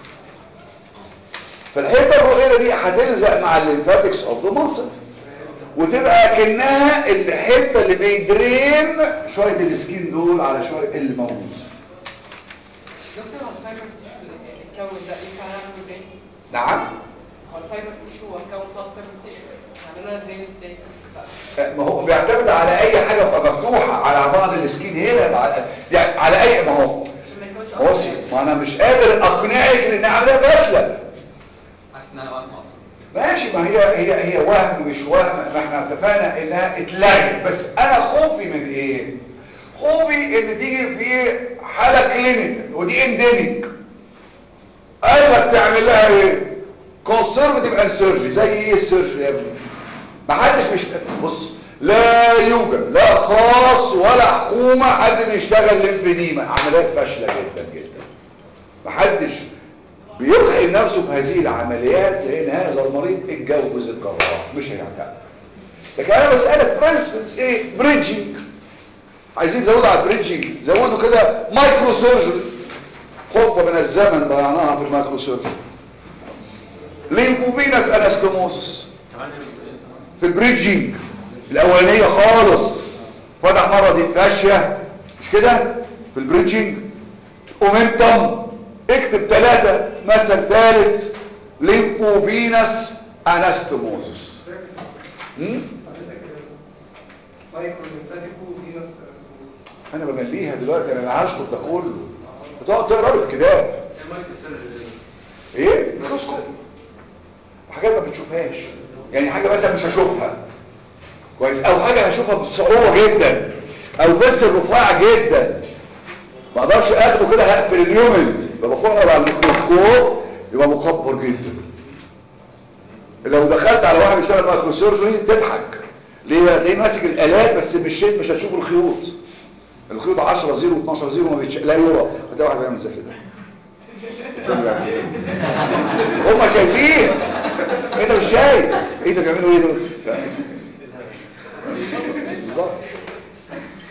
فالحته الرؤيه دي هتلزق مع الليمفاتكس اوف ذا مصل وتبقى كأنها الحته اللي بيدرين شويه السكين دول على شويه اللي موجود دكتور هو الفايبر تيشو الكون ده ينفع نعمله ازاي؟ نعم هو الفايبر تيشو هو الكون بلس فايبر تيشو نعمله لها درين ازاي؟ لا. ما هو بيعتمد على اي حاجه تبقى مفتوحه على بعض السكين هنا مع يعني على اي ما هو عشان ما يكونش بصي ما انا مش قادر اقنعك لان عمليه فاشله حاسس ان انا وهم اصلا ماشي ما هي هي هي وهم مش وهم ما احنا اتفقنا انها اتلغت بس انا خوفي من ايه خوفي ان تيجي في حاله كلينيكال ودي انديميك قال لك تعمل لها ايه كونسرفتيف انسرجي زي ايه السيرجري يا ابني ما حدش مش بص لا يوجد لا خاص ولا حكومه حد بيشتغل ليمفيديما عمليات فاشله جدا جدا ما حدش بيلحق نفسه بهذه العمليات لان هذا المريض اتجوز الجراح مش هيعتمد لكن انا بسالك برنسبلز ايه بريدجنج عايزين زودوا على البريدجنج زودوا كده مايكرو سيرجري خطه من الزمن ضيعناها في المايكرو سيرجري ليمفوفينس انستوموسس في البريدجنج الاولانيه خالص فتح مره دي فاشيه مش كده في البريدجنج اومنتم اكتب ثلاثة مثل ثالث ليمفوفينس انستوموزس مايكرو ليمفاتيكو فينس رسموز انا بمليها دلوقتي انا هشطب ده كله بتقعد تقرا لي الكتاب مايكرو سيرجري ايه ميكروسكوب حاجات ما بتشوفهاش يعني حاجه مثلا مش هشوفها كويس او حاجه هشوفها بصعوبه جدا او بس رفيع جدا ما اقدرش اخده كده هقفل اليومن فباخدها على الميكروسكوب يبقى مكبر جدا لو دخلت على واحد بيشتغل مايكرو سيرجري تضحك ليه هتلاقيه ماسك الالات بس مش مش هتشوف الخيوط الخيوط 10 0 12 0 ما بيتش... لا يرى هتلاقي واحد بيعمل زي كده هم شايفين انت مش شايف ايه ده بيعملوا ايه دول بالظبط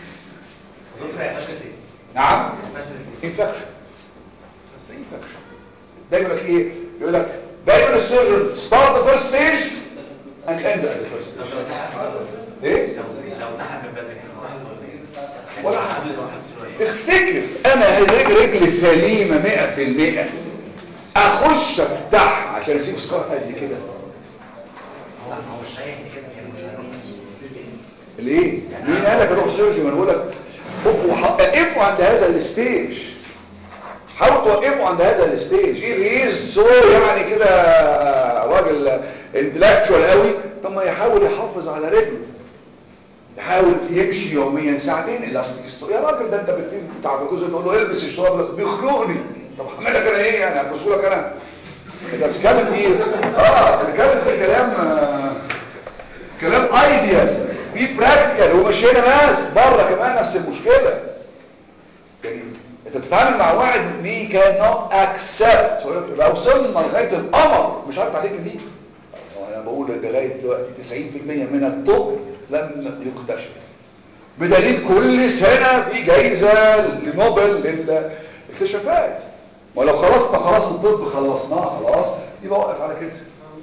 دكتور هي فشلت ايه؟ نعم فشلت ايه؟ انفكشن انفكشن دايما يقول لك ايه يقول لك دايما السيرجن ستارت ذا فيرست ستيج اند اند ذا فيرست طب ستيج لو تحت ايه لو لو تحت من بدري كان ولا قبل الواحد شويه افتكر انا رجل رجل سليمة مئة في المئة اخش افتح عشان اسيب سكار قد كده هو هو مش رايح كده يعني مش هيروح يسيب ايه ليه مين قال لك اروح سيرجن انا بقول لك وقفوا عند هذا الستيج حاولوا توقفوا عند هذا الستيج ايه ريز سو يعني كده راجل انتلكتشوال قوي طب ما يحاول يحافظ على رجله يحاول يمشي يوميا ساعتين الاستيك يا راجل ده انت بتجيب بتاع الجزء تقول له البس الشراب لك بيخنقني طب هعمل لك انا ايه يعني هلبسه لك انا انت بتتكلم في ايه اه بتتكلم في كلام آه كلام ايديال بي براكتيكال ومش هنا بس بره كمان نفس المشكله يعني انت بتتعامل مع واحد وي كان نوت اكسبت لو وصلنا لغايه القمر مش عارف عليك دي انا بقول لغايه دلوقتي 90% من الطب لم يكتشف بدليل كل سنه في جايزه لنوبل للاكتشافات ولو خلصنا خلاص الطب خلصناه خلاص يبقى واقف على كده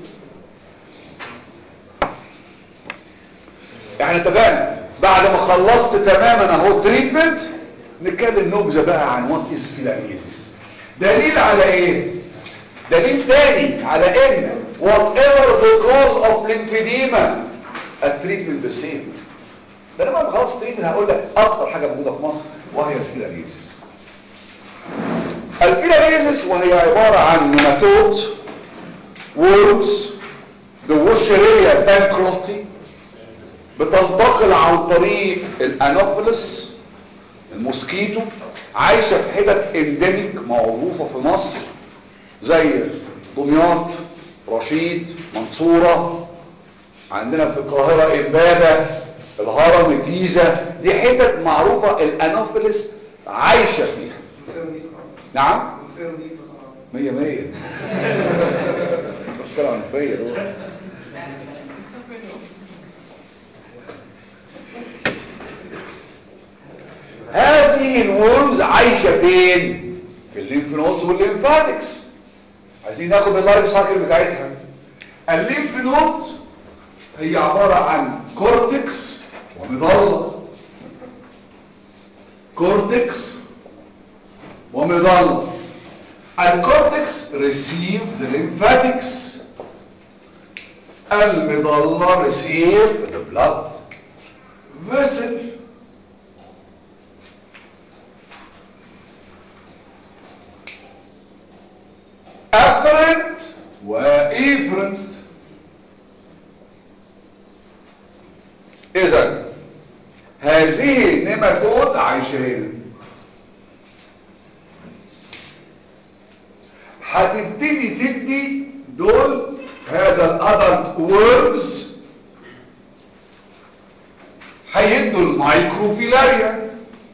احنا اتفقنا بعد ما خلصت تماما اهو تريتمنت نتكلم نبذه بقى عن وات از فيلاريزيس دليل على ايه دليل تاني على ان whatever the cause of lymphedema التريتمنت the same ده انا بعد ما خلصت التريتمنت هقول لك اكتر حاجه موجوده في مصر وهي الفيلاريزيس الفيلاريزيس وهي عباره عن نيماتود وورمز دوشريا بانكروتي بتنتقل عن طريق الانوفيلس الموسكيتو عايشه في حتت انديميك معروفه في مصر زي دمياط رشيد منصوره عندنا في القاهره امبابه الهرم الجيزه دي حتت معروفه الانوفيلس عايشه فيها نعم مية مية مشكلة عنفية دول هذه الورمز عايشة فين في الليمف نودز والليمفاتكس عايزين ناخد اللايف سايكل بتاعتها الليمف نود هي عبارة عن كورتكس ومظلة كورتكس ومظلة الكورتكس receive the lymphatics المظلة receive the blood vessel afferent وافرent اذا هذه النيماتود عايشه هنا هتبتدي تدي دول هذا الادلت وورمز هيدوا المايكروفيلاريا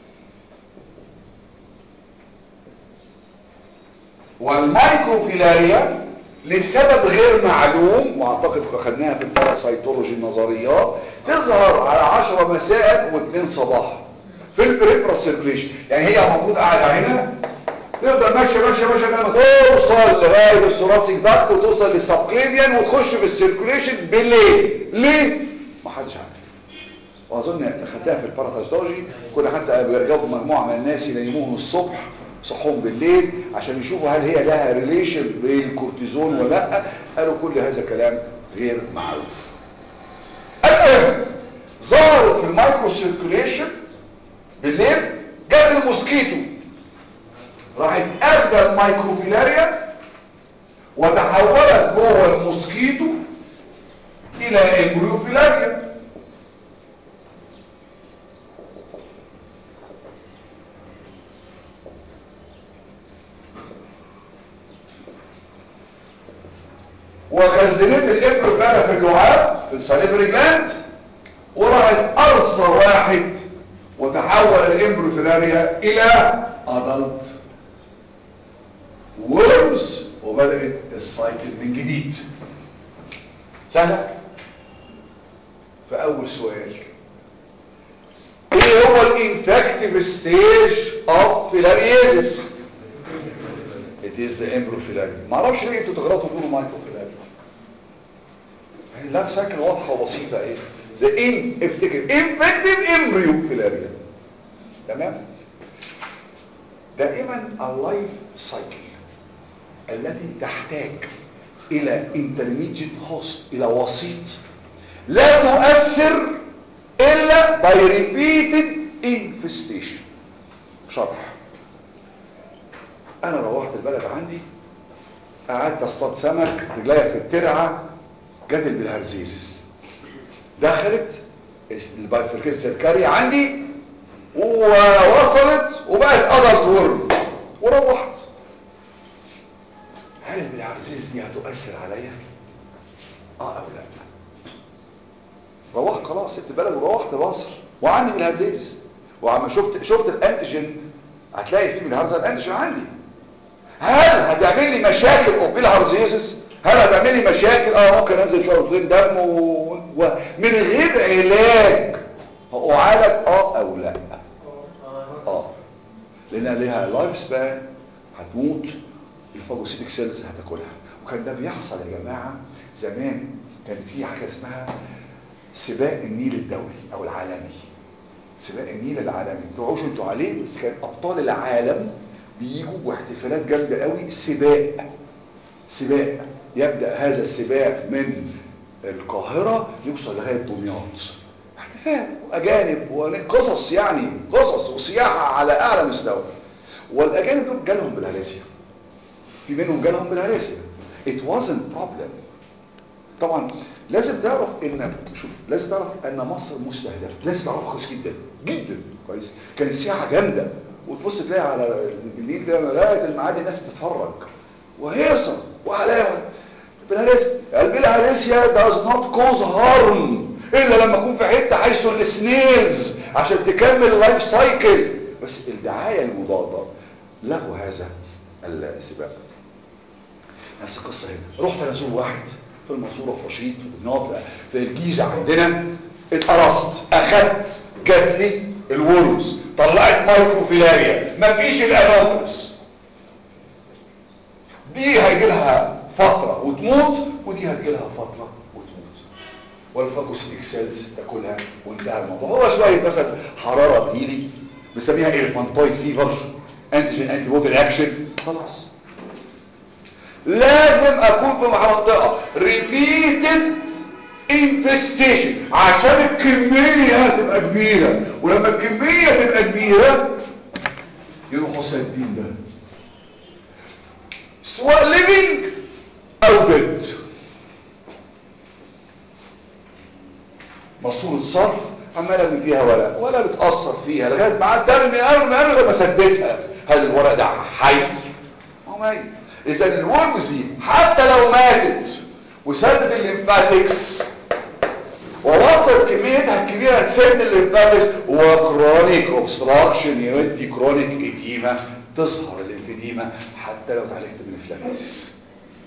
والمايكروفيلاريا لسبب غير معلوم واعتقد خدناها في الباراسيتولوجي النظريات تظهر على 10 مساء و2 صباحا في البريفرال سيركليشن يعني هي المفروض قاعده هنا تفضل ماشيه ماشيه ماشيه لغايه ما توصل لغايه الثوراسيك داكت وتوصل للسبكليفيان وتخش في السيركوليشن بالليل ليه ما حدش عارف واظن خدتها في الباراسيتولوجي كنا حتى جابوا مجموعه من الناس ينيموهم الصبح صحوهم بالليل عشان يشوفوا هل هي لها ريليشن بالكورتيزون ولا لا قالوا كل هذا كلام غير معروف المهم ظهرت في المايكرو سيركوليشن بالليل جاب الموسكيتو راحت اخده المايكروفيلاريا وتحولت جوه الموسكيتو الى امبريوفيلاريا وخزنت الابر بقى في اللعاب في الساليفري جلاند وراحت ارصى واحد وتحول الامبروفيلاريا الى ادلت وورمز وبدات السايكل من جديد سهله فاول سؤال ايه هو الانفكتيف ستيج اوف فيلاريزيس it is امبروفيلاري ما اعرفش ليه انتوا تغلطوا تقولوا مايكروفيلاري لا ساكن واضحه وبسيطه ايه ده ان افتكر انفكتيف امبريو فيلاريا تمام دائما اللايف سايكل التي تحتاج الى intermediate host الى وسيط لا تؤثر الا by repeated infestation شرح انا روحت البلد عندي قعدت اصطاد سمك رجليا في الترعه جت البلهارزيزس دخلت البايفركيز سيركاري عندي ووصلت وبقت ادلت ورم وروحت هل البلهارزيز دي هتؤثر عليا اه او لا روحت خلاص سبت البلد وروحت مصر وعندي بلهارزيز وعم شفت شفت الانتيجين هتلاقي فيه بلهارزيز الانتيجين عندي هل هتعمل لي مشاكل او بلهارزيز هل هتعمل لي مشاكل اه ممكن انزل شويه بطين دم و... ومن غير علاج اعالج اه او لا اه لان ليها لايف سبان هتموت الفاجوسيتك سيلز هتاكلها وكان ده بيحصل يا جماعه زمان كان في حاجه اسمها سباق النيل الدولي او العالمي سباق النيل العالمي تعوش انتوا عليه بس كان ابطال العالم بيجوا واحتفالات جامده قوي سباق سباق يبدا هذا السباق من القاهره يوصل لغايه دمياط احتفال واجانب وقصص يعني قصص وسياحه على اعلى مستوى والاجانب دول جالهم بالهلاسيا في منهم جالهم بالهلاسيا it wasn't problem طبعا لازم تعرف ان شوف لازم تعرف ان مصر مستهدفه لازم تعرفها كويس جدا جدا كويس كانت سياحه جامده وتبص تلاقي على النيل ده لغايه المعادي الناس بتتفرج وهيصه وعلاوه بالهرسيا البلهارسيا does not cause harm الا لما اكون في حته حيث السنيلز عشان تكمل اللايف سايكل بس الدعايه المضاده له هذا السباق نفس القصه هنا رحت انا ازور واحد في المنصوره في رشيد في دمياط في الجيزه عندنا اتقرصت اخدت جات لي الورمز طلعت مايكروفيلاريا مفيش الانوبلس دي هيجي لها فتره وتموت ودي هتجي لها فتره وتموت والفاجوسيتك سيلز تاكلها وانتهى الموضوع هو شويه مثلا حراره تجيلي بنسميها الفانتويد فيفر انتيجين انتي بودي رياكشن خلاص لازم اكون في منطقه ريبيتد انفستيشن عشان الكميه تبقى كبيره ولما الكميه تبقى كبيره يروحوا سادين ده سواء ليفينج او ديد ماسوره صرف عماله من فيها ولا ولا بتاثر فيها لغايه ما عدى من قبل ما قبل ما سددها هل الورق ده حي هو ميت اذا الورمز دي حتى لو ماتت وسدت الليمفاتكس ووصل كميتها الكبيره لسد الليمفاتكس وكرونيك اوبستراكشن يودي كرونيك اديما تظهر الانفديما حتى لو اتعالجت من الفلاميسيس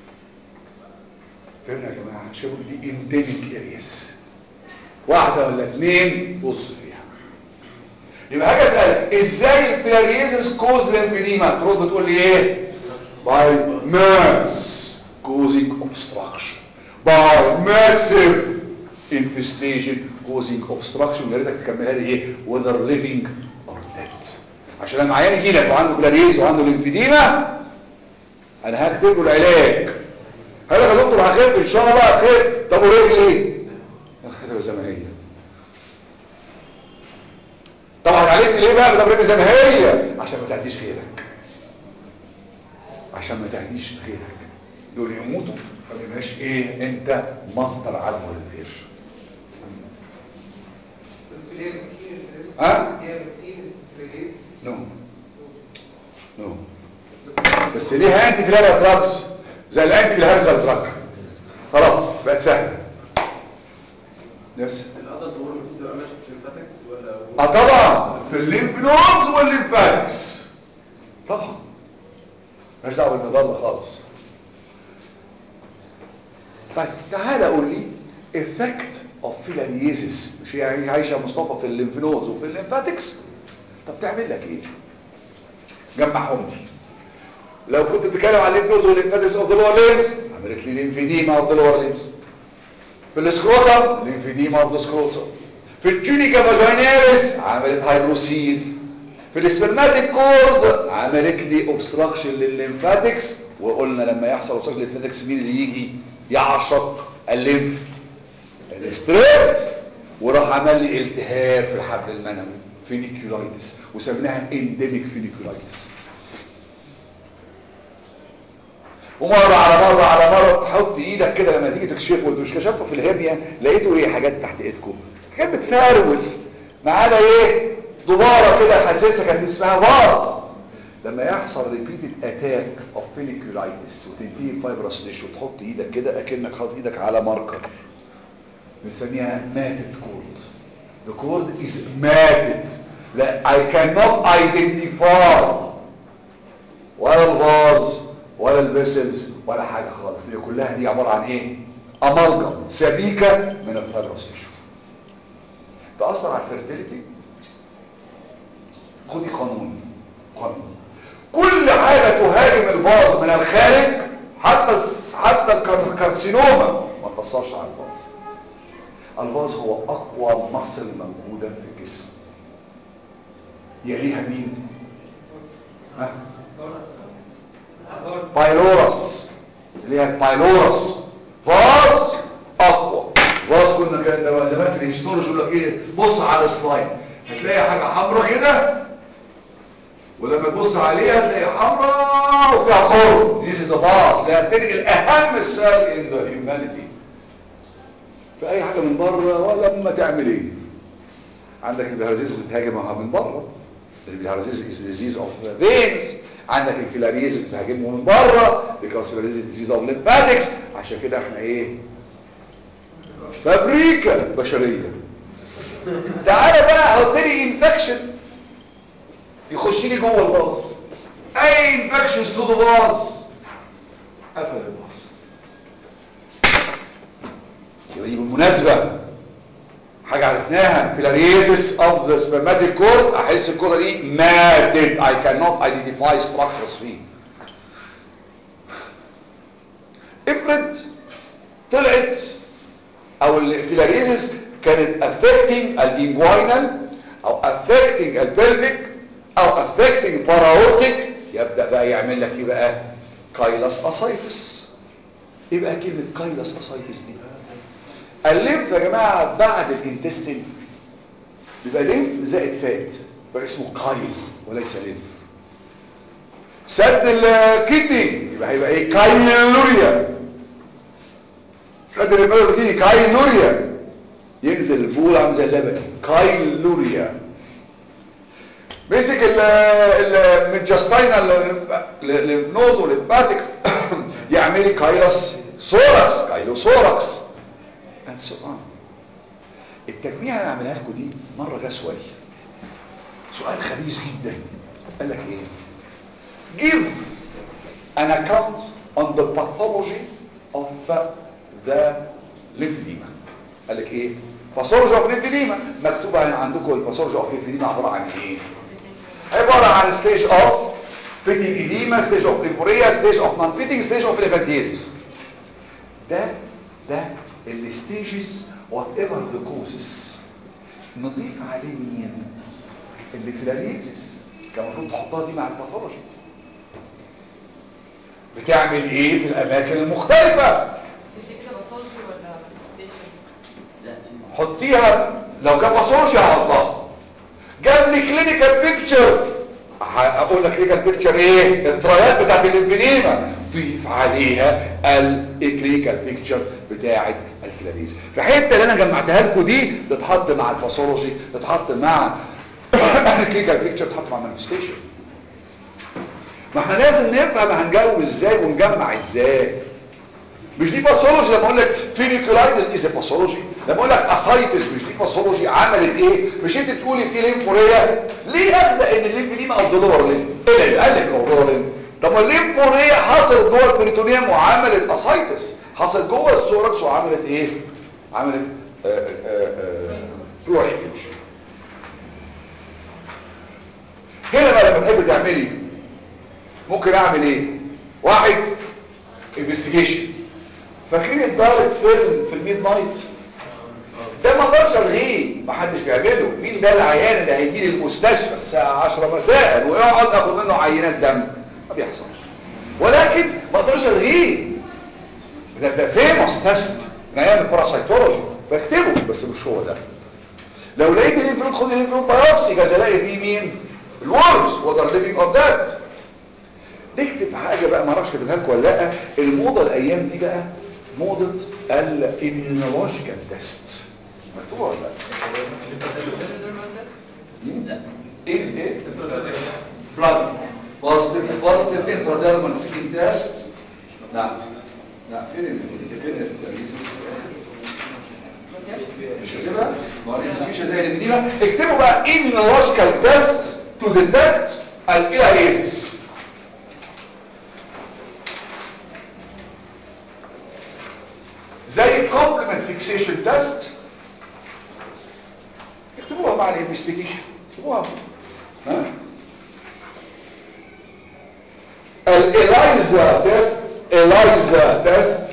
فهمنا يا جماعه شوفوا دي انديميك ارياس واحده ولا اثنين بص فيها يبقى هاجي اسالك ازاي الفلاريزس كوز الانفديما ترد تقول لي ايه by mass causing obstruction by massive infestation causing obstruction يا ريتك تكملها لي ايه whether living or dead عشان لما عيان يجي لك وعنده بلاريز وعنده ليمفيديما انا هكتب له العلاج هل يا دكتور هخف ان شاء الله بقى هخف طب ورجلي ايه كده زي ما هي طبعا عليك ليه بقى طب رجلي زي ما هي عشان ما تعديش غيرك عشان ما تعديش غيرك دول يموتوا فما يبقاش ايه انت مصدر عدوى للغير ها نو نو بس ليها انتي فيلاريا دراجز زي الانتي بالهرزل دراج خلاص بقت سهله يس الادلت ورمز بتبقى ماشيه في الليمفاتكس ولا اه طبعا في الليمف نودز والليمفاتكس طبعا مش دعوه بالمظله خالص طيب تعالى قول لي effect of filariasis مش هي عايشه مصطفى في الليمف نودز وفي الليمفاتكس طب تعمل لك ايه جمعهم لي لو كنت بتتكلم على الليمف نودز والليمفاتكس اوف ذا لور ليمز عملت لي ليمفيديما اوف ذا لور ليمز في السكروتم ليمفيديما اوف ذا سكروتم في التونيكا فاجيناليس عملت هيدروسيل في السبرماتيك كورد عملت لي اوبستراكشن للليمفاتكس وقلنا لما يحصل اوبستراكشن للليمفاتكس مين اللي يجي يعشق الليمف الاستريت وراح عمل لي التهاب في الحبل المنوي فينيكولايتس وسميناها انديميك فينيكولايتس ومرة على مرة على مرة تحط ايدك كده لما تيجي تكشفه وانت مش كشفته في الهرنيا لقيته ايه حاجات تحت ايدكم حاجات بتفرول ما عدا ايه دبارة كده حساسة كانت اسمها فاز لما يحصل ريبيتد اتاك اوف فينيكولايتس وتنتهي فايبرس ديش وتحط ايدك كده اكنك حاطط ايدك على ماركر بنسميها ماتت كورد the cord is matted لا I cannot identify ولا الغاز ولا الفيسلز ولا حاجة خالص هي كلها دي عبارة عن ايه امالجم سبيكة من الفايبرس تيشو تأثر على الفيرتيليتي خدي قانون قانون كل حاجة تهاجم الباص من الخارج حتى حتى الكارسينوما ما تأثرش على الباص الفاز هو اقوى مصل موجودة في الجسم يليها مين ها بايلورس اللي هي بايلورس فاز اقوى فاز كنا كان زمان في الهيستولوجي يقول لك ايه بص على السلايد هتلاقي حاجه حمراء كده ولما تبص عليها تلاقي حمراء وفيها خرم دي از ذا باز اللي هتنقل اهم سيل ان ذا هيومانيتي في اي حاجة من بره ولا ما تعمل ايه عندك البهارزيز بتهاجمها من بره البهارزيز is disease of the veins عندك الفيلاريز بتهاجمه من بره because فيلاريز is disease of lymphatics عشان كده احنا ايه فابريكا بشرية تعالى بقى حط لي انفكشن يخش لي جوه الباص اي انفكشن سلوده باص قفل الباص يبقى دي بالمناسبة حاجة عرفناها فيلاريزس of the spermatic cord احس الكودة دي ماتت I cannot identify structures فيه افرض طلعت او الفيلاريزس كانت affecting الانجوينال او affecting البلفيك او affecting paraortic يبدأ بقى يعمل لك ايه بقى كايلس اسايتس يبقى كلمة كايلس اسايتس دي الليمف يا جماعة بعد الانتستين بيبقى ليمف زائد فات يبقى اسمه قايل وليس ليمف سد الكدني يبقى هيبقى ايه كايلوريا سد الكدني كايلوريا ينزل البول عامل زي اللبن كايلوريا مسك الميدجستاينال للنود والليمفاتيك يعمل لي كايلس سوركس كايلوسوركس and so on التجميع اللي عملها لكم دي مرة جه سؤال سؤال خبيث جدا قال لك ايه give an account on the pathology of the lymphedema قال لك ايه pathology of lymphedema مكتوب عندكم الباثولوجي of lymphedema عبارة عن ايه عبارة عن stage of fitting edema stage of lymphoria stage of non-fitting stage of elephantiasis ده ده الستيجز وات ايفر ذا كوزز نضيف عليه مين الفيلاريزس كان المفروض تحطها دي مع الباثولوجي بتعمل ايه في الاماكن المختلفه دي كده باثولوجي ولا مانيفستيشن حطيها لو كان باثولوجي هحطها جاب لي كلينيكال بيكتشر اقول لك كلينيكال بيكتشر ايه الترايات بتاعت الانفينيما ضيف عليها الكلينيكال بيكتشر بتاعت الفلاريز فحته اللي انا جمعتها لكم دي تتحط مع الباثولوجي تتحط مع الكلينيكال بيكتشر تتحط مع المانيفستيشن ما احنا لازم نفهم هنجاوب ازاي ونجمع ازاي مش دي باثولوجي لما اقول لك فينيكولايتس از باثولوجي لما اقول لك اسايتس مش دي باثولوجي عملت ايه مش انت تقولي في ليمفوريا ليه ابدا ان الليمف دي ما الدولار ليه ايه اللي قال لك الدولار ليه طب ما الليمفوريا حصلت جوه البريتونيوم وعملت اسايتس حصلت جوه السوركس وعملت ايه عملت بلور انفيوجن هنا بقى لما تحب تعملي ممكن اعمل ايه واحد انفستيجيشن فاكرين الدايركت فيلم في الميد نايت ده ما اقدرش الغيه ما حدش بيعمله مين ده العيان اللي هيجي لي المستشفى الساعه 10 مساء ويقعد اخد منه عينات دم ما بيحصلش ولكن ما اقدرش الغيه ده ده فيموس تيست من ايام الباراسيتولوجي بكتبه بس مش هو ده لو لقيت الليمفنود خد الليمفنود بايوبسي كذا الاقي فيه مين الورمز وذر ليفينج اوف ذات نكتب حاجه بقى ما اعرفش كاتبها لكم ولا لا الموضه الايام دي بقى موضه الاميونولوجيكال تيست مكتوبه ولا لا ايه ايه بلاد بوزيتيف بوزيتيف انتراديرمال سكين تيست نعم لا فين ال فين التدريسس مش كاتبها ما هو مش زي اللي دي اكتبوا بقى immunological test to detect الإيريزيس زي complement fixation test اكتبوها مع الانفستيجيشن اكتبوها ها الإلايزا تيست إلايزا تيست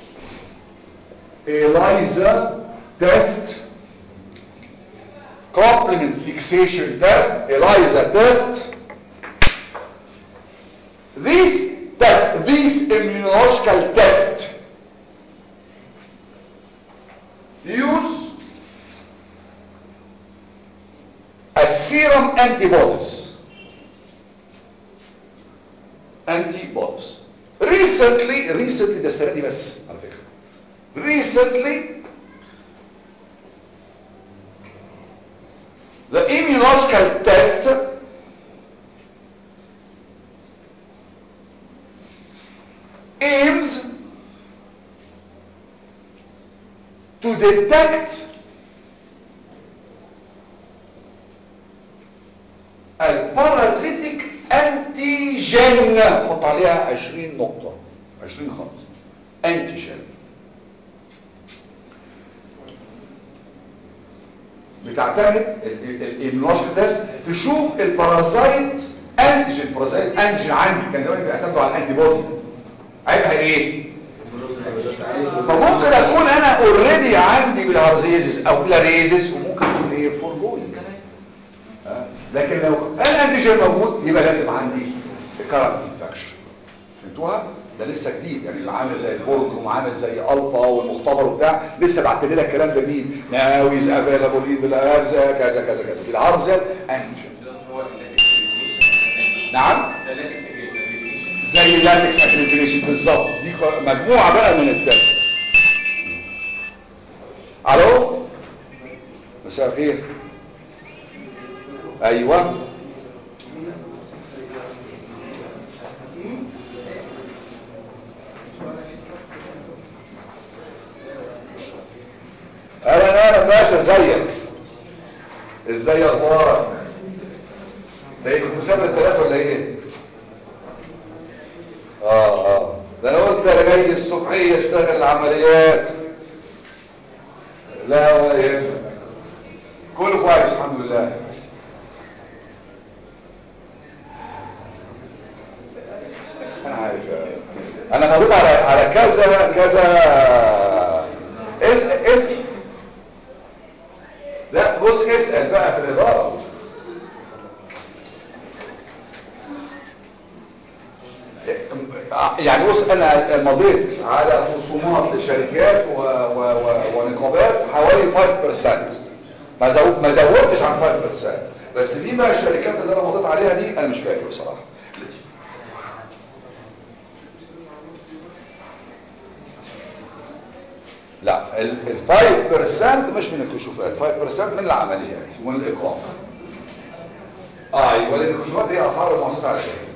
إلايزا تيست complement fixation test ELISA test this test this immunological test use a serum antibodies antibodies recently recently ده السنه دي بس على فكره recently the immunological test aims to detect البارازيتيك انتيجين حط عليها 20 نقطة 20 خط انتيجين بتعتمد الاميونولوجيكال تيست تشوف البارازايت انتيجين بارازايت انتيجين عندي كان زمان بيعتمدوا على الانتي بودي عيبها ايه فممكن اكون انا اوريدي عندي بالهارزيزس او بلاريزس وممكن يكون ايه فورجوين لكن لو الانتيجين موجود يبقى لازم عندي كارنت انفكشن فهمتوها ده لسه جديد يعني عامل زي البرج وعامل زي الفا والمختبر وبتاع لسه بعت لنا الكلام ده جديد ناو از افيلابل ان بالارزا كذا كذا كذا بالارزا انتيجين نعم زي اللاتكس اكريديشن بالظبط دي مجموعه بقى من التست الو مساء الخير ايوه اهلا اهلا باشا ازيك ازاي اخبارك ده ايه كنت مسافر الثلاث ولا ايه اه اه ده انا قلت انا جاي الصبحيه اشتغل العمليات لا ولا يهمك كله كويس الحمد لله انا عارف انا موجود على على كذا كذا اس اس لا بص اسال بقى في الاداره يعني بص انا مضيت على خصومات لشركات و... و... و... ونقابات حوالي 5% ما زود ما زودتش عن 5% بس في بقى الشركات اللي انا مضيت عليها دي انا مش فاكر بصراحه لا ال 5% مش من الكشوفات 5% من العمليات ومن الاقامه اه ايوه لان الكشوفات هي اسعار المؤسسه على كده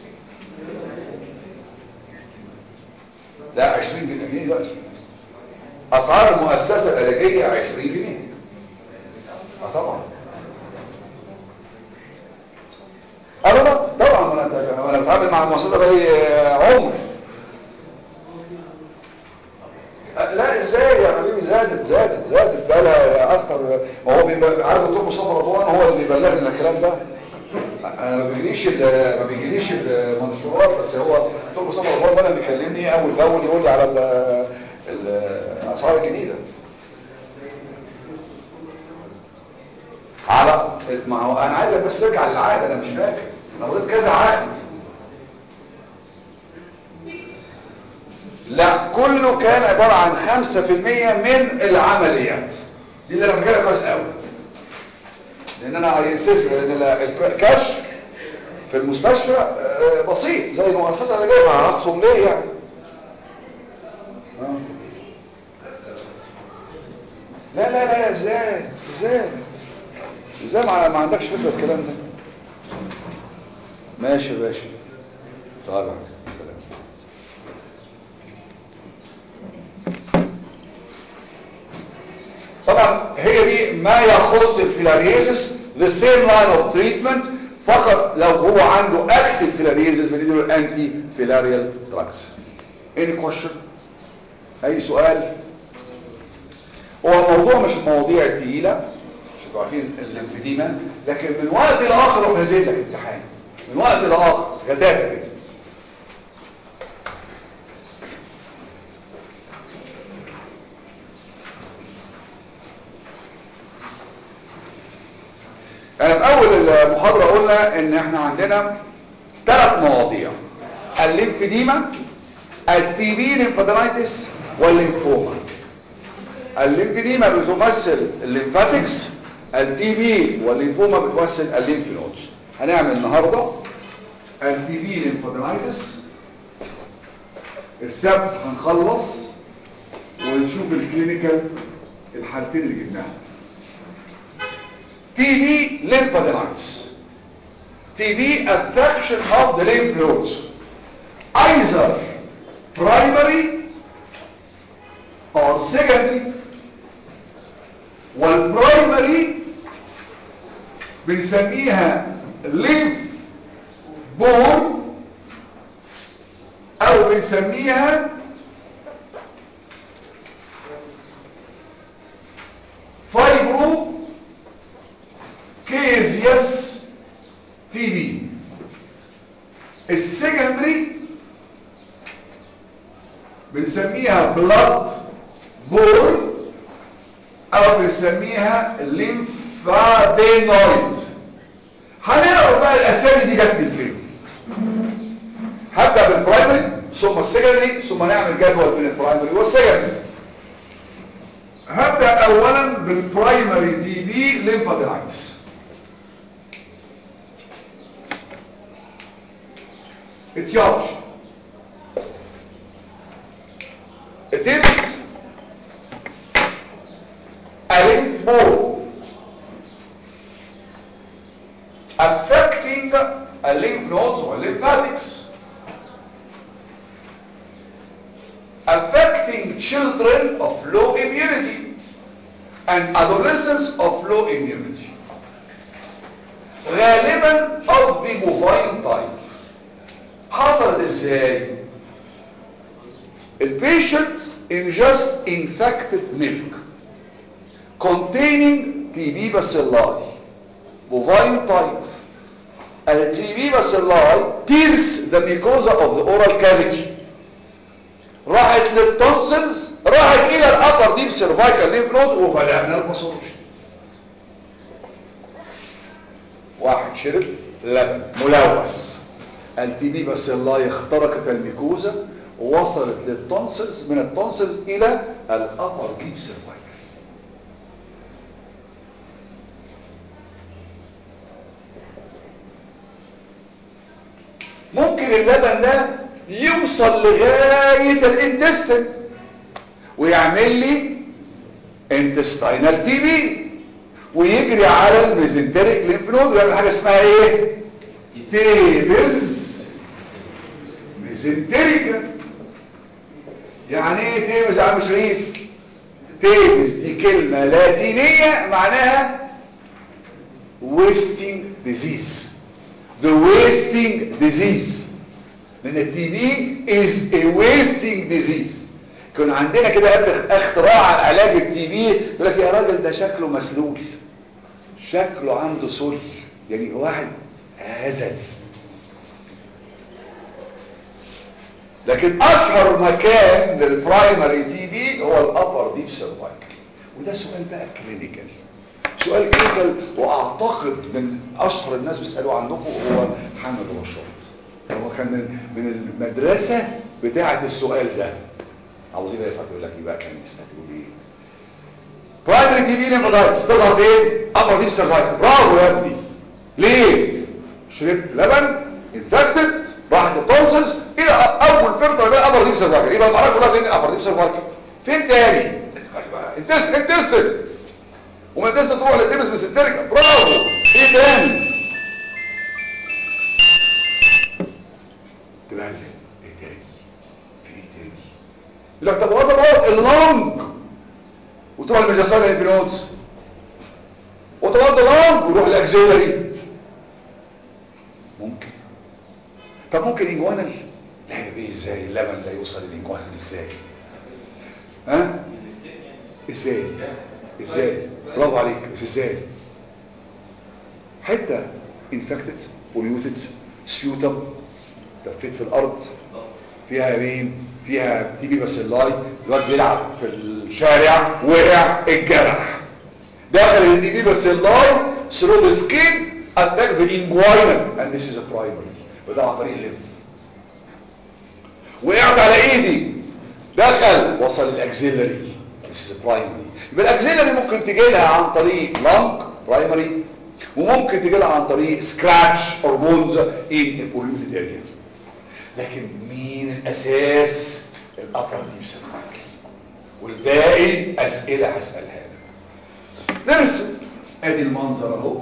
لا 20 جنيه دلوقتي اسعار المؤسسه العلاجيه 20 جنيه اه طبعا ابدا طبعا انا انا بتعامل مع المؤسسه بقالي عمر لا ازاي يا حبيبي زادت زادت زادت بقى لها اكتر ما هو بيبقى عارف الدكتور مصطفى رضوان هو اللي بيبلغنا الكلام ده انا ما بيجيليش ال- ما بيجيليش المنشورات بس هو دكتور مصطفى غفار بدأ بيكلمني اول باول يقول لي على ال- ال- الاسعار الجديده على ما هو انا عايزك بس ترجع للعقد انا مش فاكر انا قلت كذا عقد لا كله كان عبارة عن 5% من العمليات دي اللي انا فاكرها كويس قوي لان انا هينسس لان ال- الكشف في المستشفى آه، بسيط زي المؤسسة اللي جايبها هخصم ليه يعني آه. لا لا لا ازاي ازاي ازاي ما ما عندكش فكرة الكلام ده ماشي يا باشا طيب يا حبيبي. سلام طبعا هي دي ما يخص الفيلاريزس the same line of treatment فقط لو هو عنده active filariasis بنديله الانتي فيلاريال drugs any question اي سؤال هو الموضوع مش المواضيع التقيلة مش انتوا عارفين الليمفيديما لكن من وقت لاخر روح نازل لك امتحان من وقت لاخر غتابة كده يعني في اول المحاضرة قلنا ان احنا عندنا ثلاث مواضيع الليمفيديما التي بي ليمفادينايتس والليمفوما الليمفيديما بتمثل الليمفاتكس التي بي والليمفوما بتمثل الليمف نودز هنعمل النهارده التي بي ليمفادينايتس السبت هنخلص ونشوف الكلينيكال الحالتين اللي جبناهم TB lymphadenitis. TB affection of the lymph nodes. Either primary or secondary. والبرايمري بنسميها lymph borne او بنسميها فايبرو كيزياس تي بي السكندري بنسميها بلاد بول او بنسميها ليمفادينويد هنعرف بقى الاسامي دي جت من فين هبدا بالبرايمري ثم السكندري ثم نعمل جدول بين البرايمري والسكندري هبدا اولا بالبرايمري دي بي ليمفادينايتس etiology. It is a lymph node affecting a lymph nodes or lymphatics affecting children of low immunity and adolescents of low immunity غالبا of the bovine type حصلت ازاي البيشنت ingest infected milk containing TB bacilli bovine type ال TB bacilli pierce the mucosa of the oral cavity راحت للتونسلز راحت الى الابر ديب سيرفايكال ليمف نودز وبلعنا الباثولوجي واحد شرب لبن ملوث التي بي بس الله اخترقت الميكوزا ووصلت للتونسلز من التونسلز الى الابر ديب سيرفايكال ممكن اللبن ده يوصل لغاية الانتستين ويعمل لي انتستينال تي بي ويجري على الميزنتريك ليمف نود ويعمل حاجه اسمها ايه تيبز ميزنتريكا يعني ايه تيبز يا عم شريف تيبز دي كلمه لاتينيه معناها wasting disease the wasting disease لان التي بي is a wasting disease كان عندنا كده قبل اختراع عن علاج التي بي يقول لك يا راجل ده شكله مسلول شكله عنده سل يعني واحد هزل لكن اشهر مكان للبرايمري تي بي هو الابر ديب سيرفايكل وده سؤال بقى كلينيكال سؤال كلينيكال واعتقد من اشهر الناس بيسالوا عندكم هو حامد رشاد هو كان من من المدرسه بتاعه السؤال ده عاوزين يفتح يقول لك ايه بقى كان يستقبلوا ايه برايمري تي بي ليمفادايتس تظهر فين ابر ديب سيرفايكل برافو يا ابني ليه شربت لبن انفكتد راحت التونسلز الى اول فرده بقى ابر ديب سيرفايكل يبقى المعركه كلها فين ابر ديب سيرفايكل فين تاني انتست انتست وما انتست تروح للدبس مستركه برافو ايه تاني تبقى ايه تاني في ايه تاني يقول لك طب هو ده اللونج وتروح المجسال الانفينوتس وتوضى لونج ويروح الاكزيلري ممكن طب ممكن انجوانال لا يا بيه ازاي اللبن لا يوصل للانجوانال ازاي ها ازاي ازاي برافو عليك بس ازاي حته انفكتد بوليوتد سيوتم دفيت في الارض فيها مين فيها تي بي بس اللاي الواد بيلعب في الشارع وقع الجرح دخل التي بي بس اللاي ثرو ذا سكين اتاك ذا انجوينال اند ذيس از ا برايمري وده عن طريق الليمف وقعت على ايدي دخل وصل الاكسيلري ذيس از برايمري يبقى الاكسيلري ممكن تجي لها عن طريق لانج برايمري وممكن تجي لها عن طريق سكراتش اور بونز ان البوليوتد اريا لكن مين الاساس الابر ديب سيرفايكل والباقي اسئله هسالها لك نرسم ادي المنظر اهو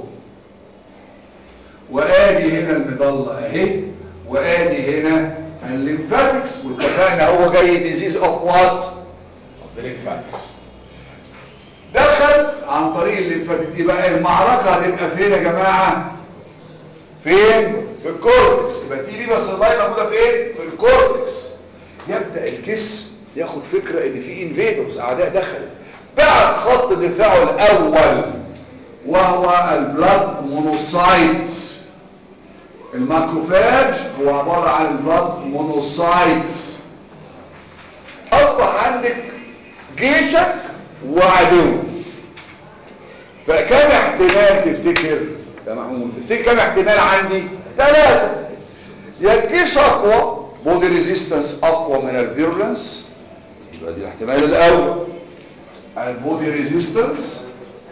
وادي هنا المظله اهي وادي هنا الليمفاتكس واتفقنا هو جاي ديزيز اوف وات اوف ذا ليمفاتكس دخل عن طريق الليمفاتكس يبقى المعركه هتبقى فين يا جماعه فين في الكورتكس يبقى تي بي بس اللاين موجوده فين في الكورتكس يبدا الجسم ياخد فكره ان في انفيدرز اعداء دخلت بعد خط دفاعه الاول وهو البلاد مونوسايتس الماكروفاج هو عباره عن البلاد مونوسايتس اصبح عندك جيشك وعدو فكم احتمال تفتكر يا محمود تفتكر كم احتمال عندي ثلاثة يا الجيش اقوى بودي ريزيستنس اقوى من الفيرولنس يبقى دي الاحتمال الاول البودي ريزيستنس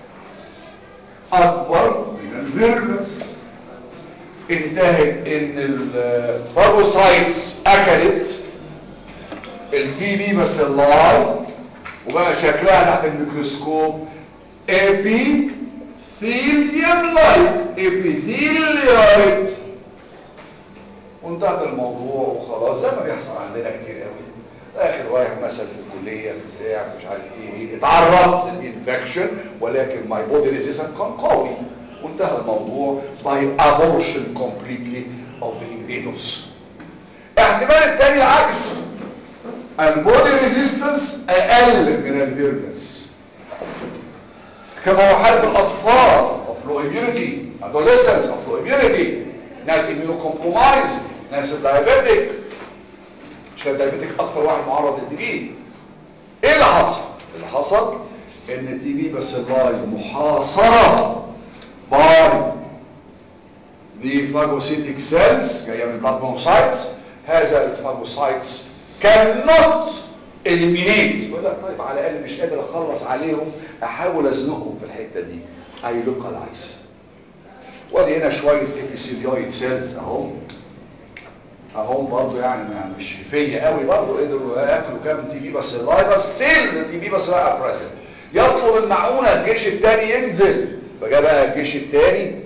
اكبر من الفيرولنس انتهت ان الفاجوسايتس اكلت التي بي بس اللاي وبقى شكلها تحت الميكروسكوب ابي ثيليوم لايت ابيثيليوم وانتهت الموضوع وخلاص زي ما بيحصل عندنا كتير قوي اخر واحد مثلا في الكليه بتاع مش عارف ايه اتعرض للانفكشن ولكن ماي بودي ريزيستنس كان قوي وانتهى الموضوع by abortion completely of the invaders احتمال الثاني العكس البودي ريزيستنس اقل من الفيرنس كما هو حالة الاطفال of low immunity adolescents of low immunity ناس immunocompromised ناس diabetic مش الدايبيتك اكتر واحد معرض للتي بي ايه اللي حصل اللي حصل ان التي بي بس اللاي محاصره باي the phagocytic cells جايه من blood monocytes هذا الفاجوسايتس cannot eliminate يقول لك طيب على الاقل مش قادر اخلص عليهم احاول ازنقهم في الحته دي I localize وادي هنا شويه ابيثيليويد سيلز اهو اهم برضو يعني ما مش فيا قوي برضو قدروا ياكلوا كام تي بي بس اللاي بس ستيل تي بي بس لا بريزنت يطلب المعونه الجيش الثاني ينزل فجاء بقى الجيش الثاني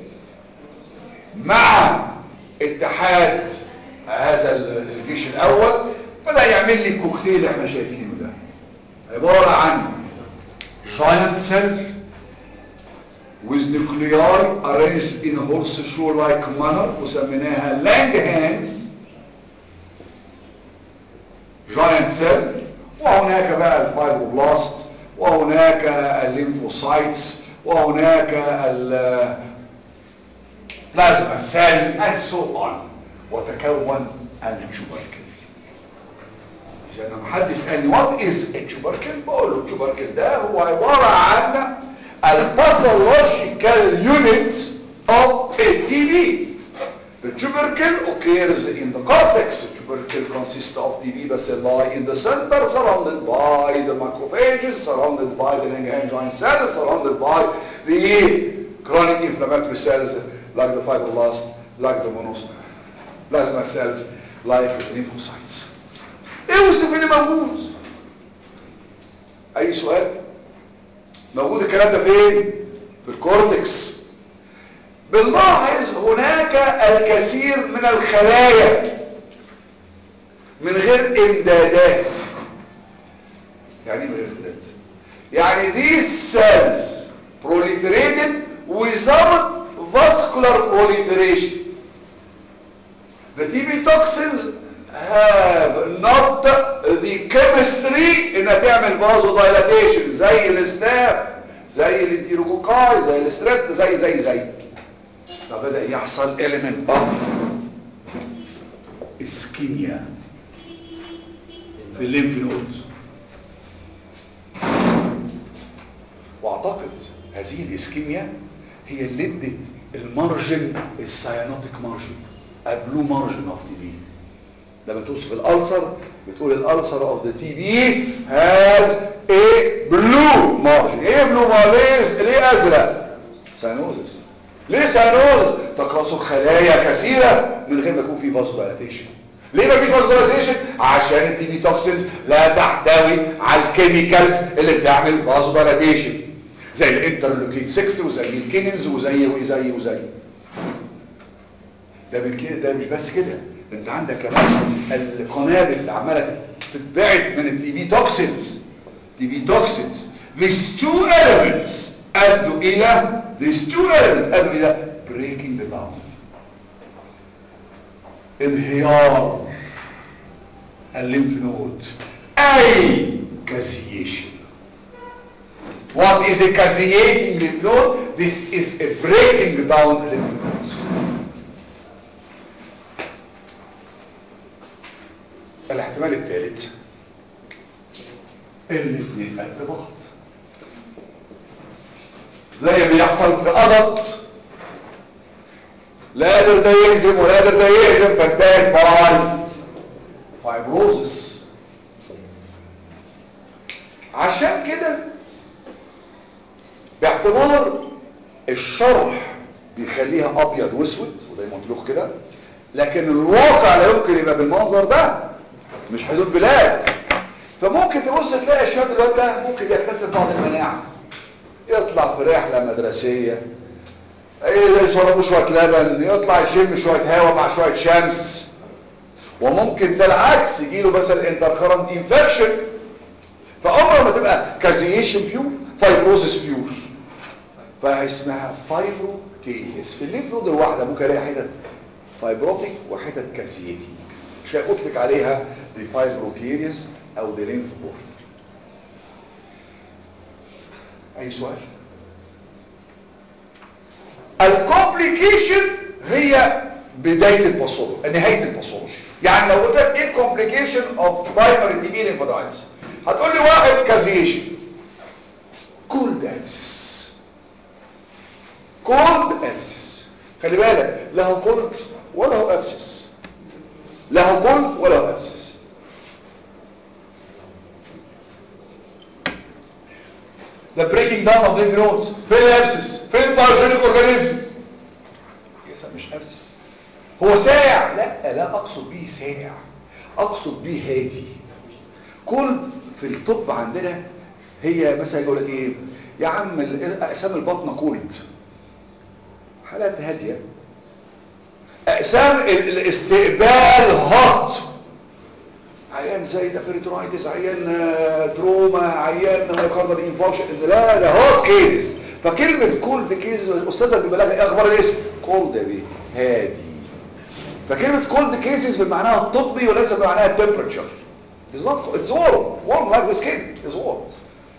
مع اتحاد هذا الجيش الاول فده يعمل لي كوكتيل احنا شايفينه ده عباره عن giant cell with nuclei arranged in a horseshoe-like manner وسميناها Langerhans giant cell وهناك بقى الفايبروبلاست وهناك الليمفوسايتس وهناك plasma cell and so on وتكون التوبركل اذا لما حد يسالني what is a tubercle بقول له التوبركل ده هو عباره عن الباثولوجيكال unit of a TB The tubercle occurs in the cortex. The tubercle consists of TB bacilli in the center, surrounded by the macrophages, surrounded by the Langerhans cells, surrounded by the chronic inflammatory cells like the fibroblasts, like the monoplasma cells, like the lymphocytes. اوصف اللي موجود اي سؤال موجود الكلام ده فين في الكورتكس بنلاحظ هناك الكثير من الخلايا من غير امدادات يعني من غير امدادات يعني these cells proliferated without vascular proliferation the TB toxins have not the chemistry انها تعمل vasodilation زي الاستاف زي الانتيروكوكاي زي الاستريبت زي زي زي فبدأ يحصل element of اسكيميا في الليمف نود واعتقد هذه الاسكيميا هي اللي ادت المارجن السيانوتيك مارجن البلو مارجن اوف تي بي لما توصف الالسر بتقول الالسر اوف ذا تي بي هاز ايه بلو مارجن ايه بلو مارجن ليه ازرق ساينوزس ليه ساينوز تكاثر خلايا كثيره من غير ما يكون في فاسودايلاتيشن ليه ما فيش فاسودايلاتيشن عشان التي بي توكسينز لا تحتوي على الكيميكالز اللي بتعمل فاسودايلاتيشن زي الانترلوكين 6 وزي الكينينز وزي وزي وزي ده من كده ده مش بس كده انت عندك كمان القنابل اللي عماله تتبعد من التي بي توكسينز تي بي توكسينز these two elements ادوا الى these two elements ادوا الى breaking the down انهيار الليمف نود اي caseation what is a caseating lymph node this is a breaking down lymph node الاحتمال الثالث الاثنين قد بعض زي ما بيحصل في قدط لا قادر ده يهزم ولا قادر ده يهزم فانتهت باي فايبروزس عشان كده باعتبار الشرح بيخليها ابيض واسود وزي ما قلت لكم كده لكن الواقع لا يمكن يبقى بالمنظر ده مش حدود بلاد فممكن تبص تلاقي الشاب الواد ده ممكن يكتسب بعض المناعه يطلع في رحله مدرسيه يشربوا شويه لبن يطلع يشم شويه هواء مع شويه شمس وممكن ده العكس يجيله مثلا انتركرنت انفكشن فعمره ما تبقى كازيشن بيور فايبروزس بيور فاسمها فايبرو كيزيس في الليمف نود الواحده ممكن الاقي حتت فايبروتيك وحتت كاسيتيك مش اطلق عليها دي فايبروكيريس او دي ليمف بورد اي سؤال الكومبليكيشن هي بدايه الباثولوجي نهايه الباثولوجي يعني لو قلت لك ايه الكومبليكيشن اوف برايمري تي بي ليمفودايتس هتقول لي واحد كازيشن كولد ابسس كولد ابسس خلي بالك له كولد ولا ابسس له كولد ولا ابسس the breaking down of lymph nodes فين الابسس فين البايوجينيك اورجانيزم يسا مش ابسس هو ساعع لا لا اقصد بيه ساعع اقصد بيه هادي كولد في الطب عندنا هي مثلا يقول لك ايه يا عم اقسام البطن كولد حالات هاديه اقسام الاستقبال هوت عيان زي ده بيريتونايتس عيان تروما عيان مايوكاردال انفاركشن لا ده هوت كيسز فكلمه كولد كيسز الاستاذه بيبقى لها ايه اخبار الاسم كولد يا بيه هادي فكلمه كولد كيسز بمعناها الطبي وليس بمعناها التمبرتشر بالظبط اتس وورم وورم لايك ذا سكين از وورم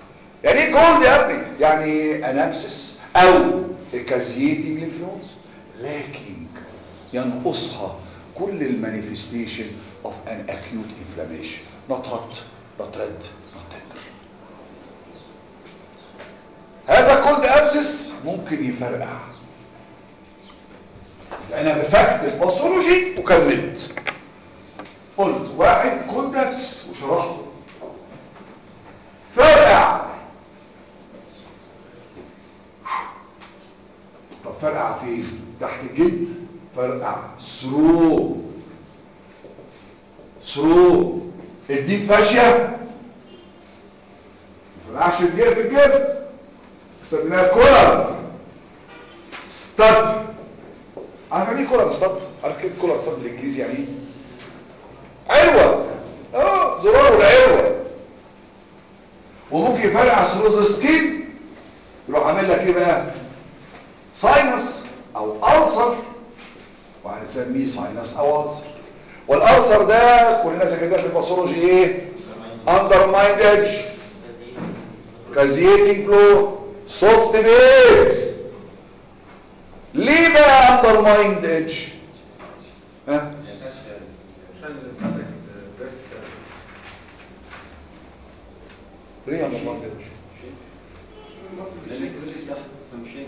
يعني ايه كولد يا ابني يعني انابسس او كازيتي لينف نودز lacking ينقصها كل المانيفستيشن of an acute inflammation not hot not red not tender هذا كولد ابسس ممكن يفرقع انا مسكت الباثولوجي وكملت قلت واحد كولد ابسس وشرحته فرقع طب فرقع فين تحت الجلد فرقع ثرو ثرو الدين فاشيه ما فرقعش الجلد في الجلد سميناها كولر ستاد عارف يعني ايه كولر ستاد عارف كيف كولر ستاد بالانجليزي يعني ايه علوه اه زرار العلوه وممكن يفرقع ثرو سكين يروح عامل لك ايه بقى ساينس او ألسر وهنسميه ساينس او ألسر والألسر ده كلنا ذاكرناه في الباثولوجي ايه undermined edge كازيتنج فلو سوفت بيز ليه بقى undermined edge ها عشان الفاتكس بريست ليه undermined edge لان الكلوزيس تحت فمش شايف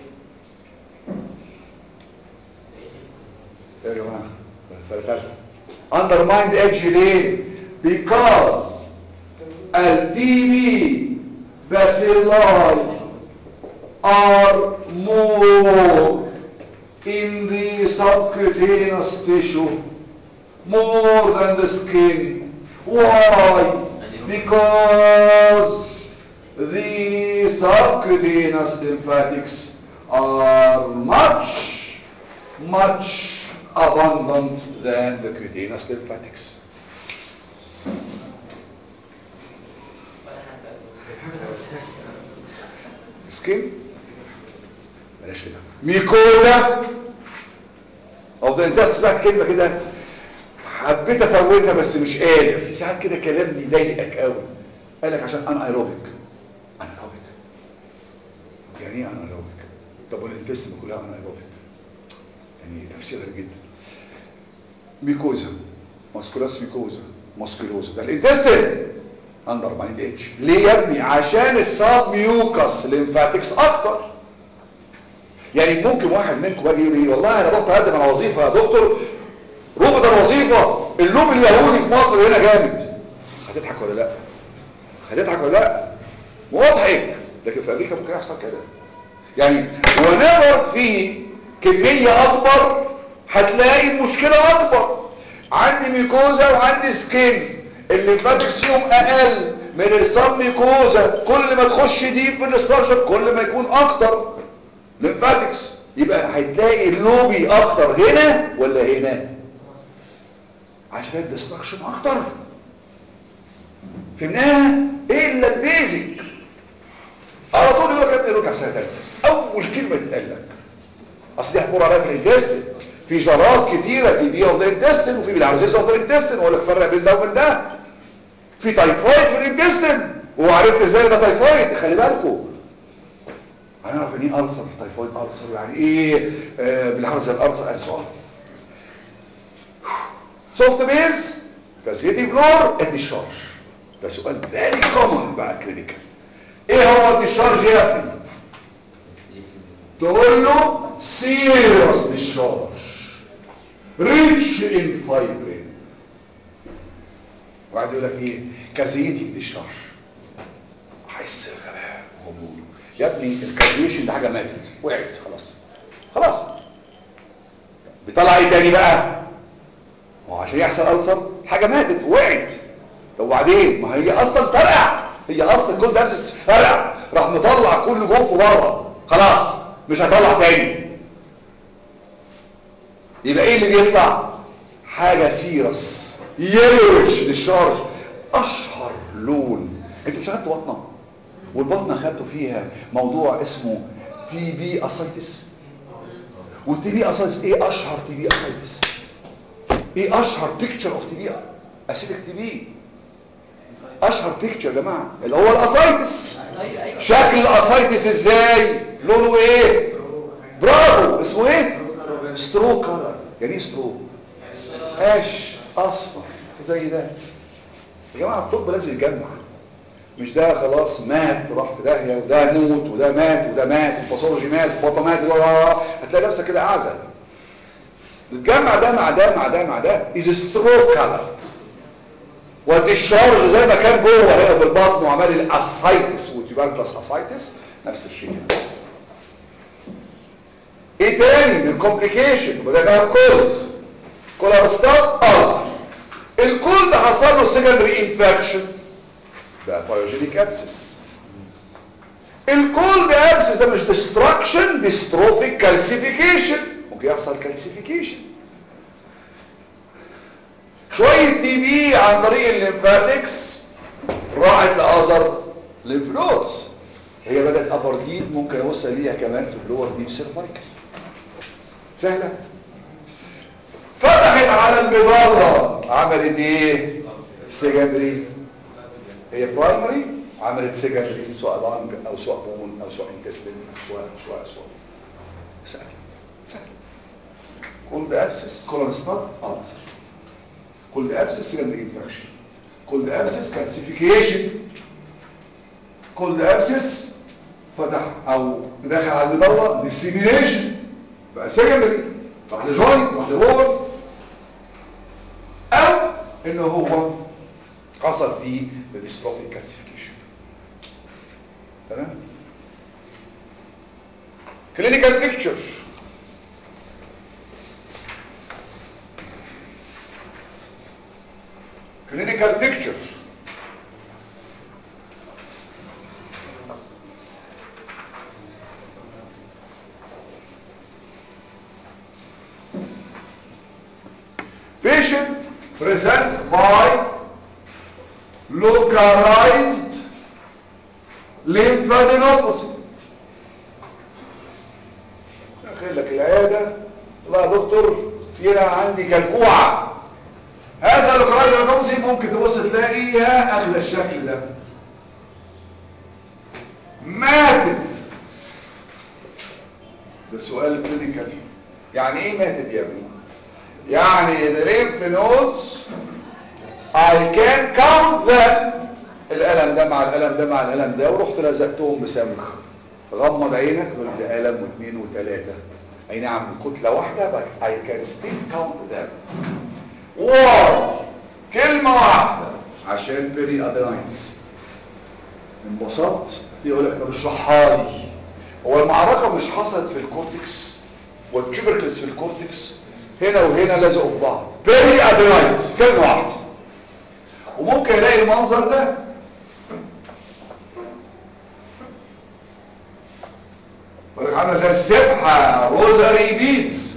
يا جماعه فلتلت undermined edge ليه because التي بي bacilli are more in the subcutaneous tissue more than the skin why because the subcutaneous lymphatics are much much abundant than the cutaneous lymphatics سكين بلاش كده ميكولا او ده انت اسمع كلمه كده حبيت افوتها بس مش قادر في ساعات كده كلام يضايقك قوي قال لك عشان انا ايروبيك انا ايروبيك يعني ايه انا ايروبيك طب والانتستين كلها انا ايروبيك يعني تفسير غريب جدا ميكوزا ماسكولاس ميكوزا ماسكولوزا ده الانتستين عند 40 اتش ليه يا ابني عشان الساب ميوكس ليمفاتكس اكتر يعني ممكن واحد منكم يجي يقول لي والله انا رحت اقدم على وظيفه يا دكتور رفض الوظيفه اللوب اليهودي في مصر هنا جامد هتضحك ولا لا هتضحك ولا لا مضحك لكن في امريكا ممكن يحصل كده يعني ونظر في كميه اكبر هتلاقي المشكله اكبر عندي ميكوزا وعندي سكين الليمفاتكس فيهم اقل من الصم ميكوزا كل ما تخش ديب في الاستراكشر كل ما يكون اكتر ليمفاتكس يبقى هتلاقي اللوبي اكتر هنا ولا هنا عشان الدستركشن اكتر فهمناها ايه الا البيزك على طول يقول لك يا ابني رجع سنه ثالثه اول كلمه تتقال لك اصل دي هتمر عليها في الانتستين في جرات كتيره في بي اوف ذا انتستين وفي بالعرزيز اوف ذا انتستين ولا فرق بين ده وبين ده في تايفويد في الانتستين وعرفت ازاي ده تايفويد خلي بالكم هنعرف يعني ايه ألسر في تايفويد ألسر يعني ايه آه بالحرز الألسر and so on سوفت بيز فاسيتي فلور الديشارج ده سؤال فيري كومن بقى كلينيكال ايه هو الديشارج يا ابني تقول له سيريوس ديشارج ريتش ان فايبرين وقعد يقول لك ايه كازيتي ديشارج حس غباء وهبول يا ابني الكازيشن ده حاجه ماتت وقعت خلاص خلاص بيطلع ايه تاني بقى هو عشان يحصل ألسر حاجه ماتت وقعت طب وبعدين ما هي اصلا فرقع هي اصلا كل دمسس فرقع راح مطلع كل جوفه بره خلاص مش هيطلع تاني يبقى ايه اللي بيطلع حاجه سيرس يلوش للشارج اشهر لون انتوا مش خدتوا بطنه والبطنه خدتوا فيها موضوع اسمه تي بي اسايتس والتي بي اسايتس ايه اشهر تي بي اسايتس ايه اشهر بيكتشر اوف تي بي اسيدك تي بي اشهر بيكتشر يا جماعه اللي هو الاسايتس ايوه ايوه شكل الاسايتس ازاي لونه ايه برافو اسمه ايه سترو كلر يعني ايه سترو اش اصفر زي ده يا جماعه الطب لازم يتجمع مش ده خلاص مات راح في داهيه وده موت وده مات وده مات والباثولوجي مات وبطه مات هتلاقي نفسك كده اعزل نتجمع ده مع ده مع ده مع ده از سترو كلرد والديشارج زي ما كان جوه هنا بالبطن وعمال الاسايتس والتيوبركلس اسايتس نفس الشيء ايه تاني من كومبليكيشن وده بقى كولد كولارستات ألسر الكولد حصل له سكندري انفكشن بقى بايوجينيك ابسس الكولد ابسس ده مش ديستراكشن ديستروفيك كالسيفيكيشن ممكن يحصل كالسيفيكيشن شوية تي بي عن طريق الليمفاتكس راحت لأذر ليمفنودز هي بدأت أبر ديب ممكن أوصل ليها كمان في اللور ديب سيرفايكل سهلة فتحت على المظلة عملت ايه سيكندري هي برايمري عملت سيكندري سواء لانج او سواء بون او سواء انتستين سواء سواء سواء سهل سهل كل ده ابسس كولونستات ألسر كل ده ابسس سيكندري انفكشن كل ده ابسس كالسيفيكيشن كل ده ابسس فتح او دخل على المظله ديسيمينيشن بقى سيكندري راح لجوينت راح لبور او انه هو حصل فيه الديستروفيك كالسيفيكيشن تمام كلينيكال بيكتشر كلينيكال بيكتشر patient present by localized lymphadenopathy داخل لك العياده والله يا دكتور فينا عندي كلكوعه هذا اللوكلايزد lymphadenopathy ممكن تبص تلاقيها اخذ الشكل ده ماتت ده سؤال كلينيكال يعني ايه ماتت يا ابني يعني the lymph nodes I can count them الألم ده مع الألم ده مع الألم ده ورحت لزقتهم بسمخ غمض عينك قلت ألم واثنين وثلاثة أي نعم كتلة واحدة but I can still count them واو كلمة واحدة عشان بيري أدينايتس انبسطت يقول لك طب اشرحها لي هو المعركة مش حصلت في الكورتكس والتيوبركلس في الكورتكس هنا وهنا لزقوا في بعض بيري ادينايتس كلمه واحده وممكن الاقي المنظر ده ولك عامله زي السبحه روزاري بيتز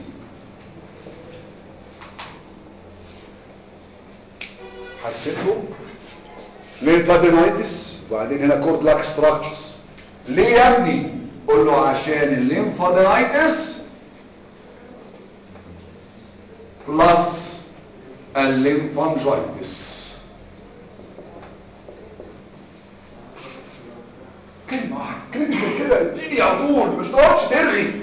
حسيتهم ليمفادينايتس وبعدين هنا كورد لاك ستراكشرز ليه يا ابني قول له عشان الليمفادينايتس بلس الليمفانجايتس كلمة واحدة كلمة كده اديني على طول مش تقعدش ترغي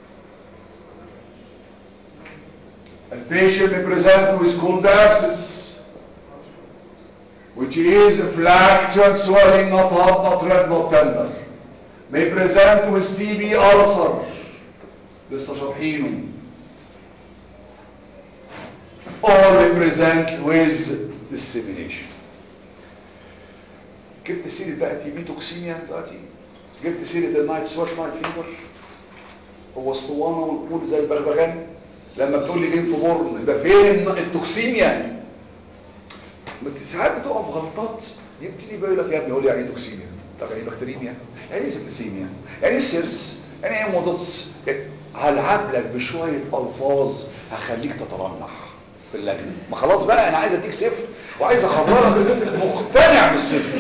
The patient may present with cold abscess which is flaccid swelling not hot not red not tender may present with TB ulcer لسه شارحينه or represent with dissemination جبت سيرة بقى تي بي توكسيميا دلوقتي جبت سيرة النايت سوات نايت فيبر هو اسطوانة والبول زي البغبغان لما بتقول لي لينفو بورن يبقى فين التوكسيميا ساعات بتقف غلطات يبتدي بقى يقول لك يا ابني قول لي يعني ايه توكسيميا طب يعني ايه بكتيريميا يعني ايه سيبتسيميا يعني ايه سيرس يعني ايه مودوتس هلعب لك بشوية الفاظ هخليك تترنح في اللجنة ما خلاص بقى انا عايز اديك صفر وعايز اخبرك مقتنع بالصفر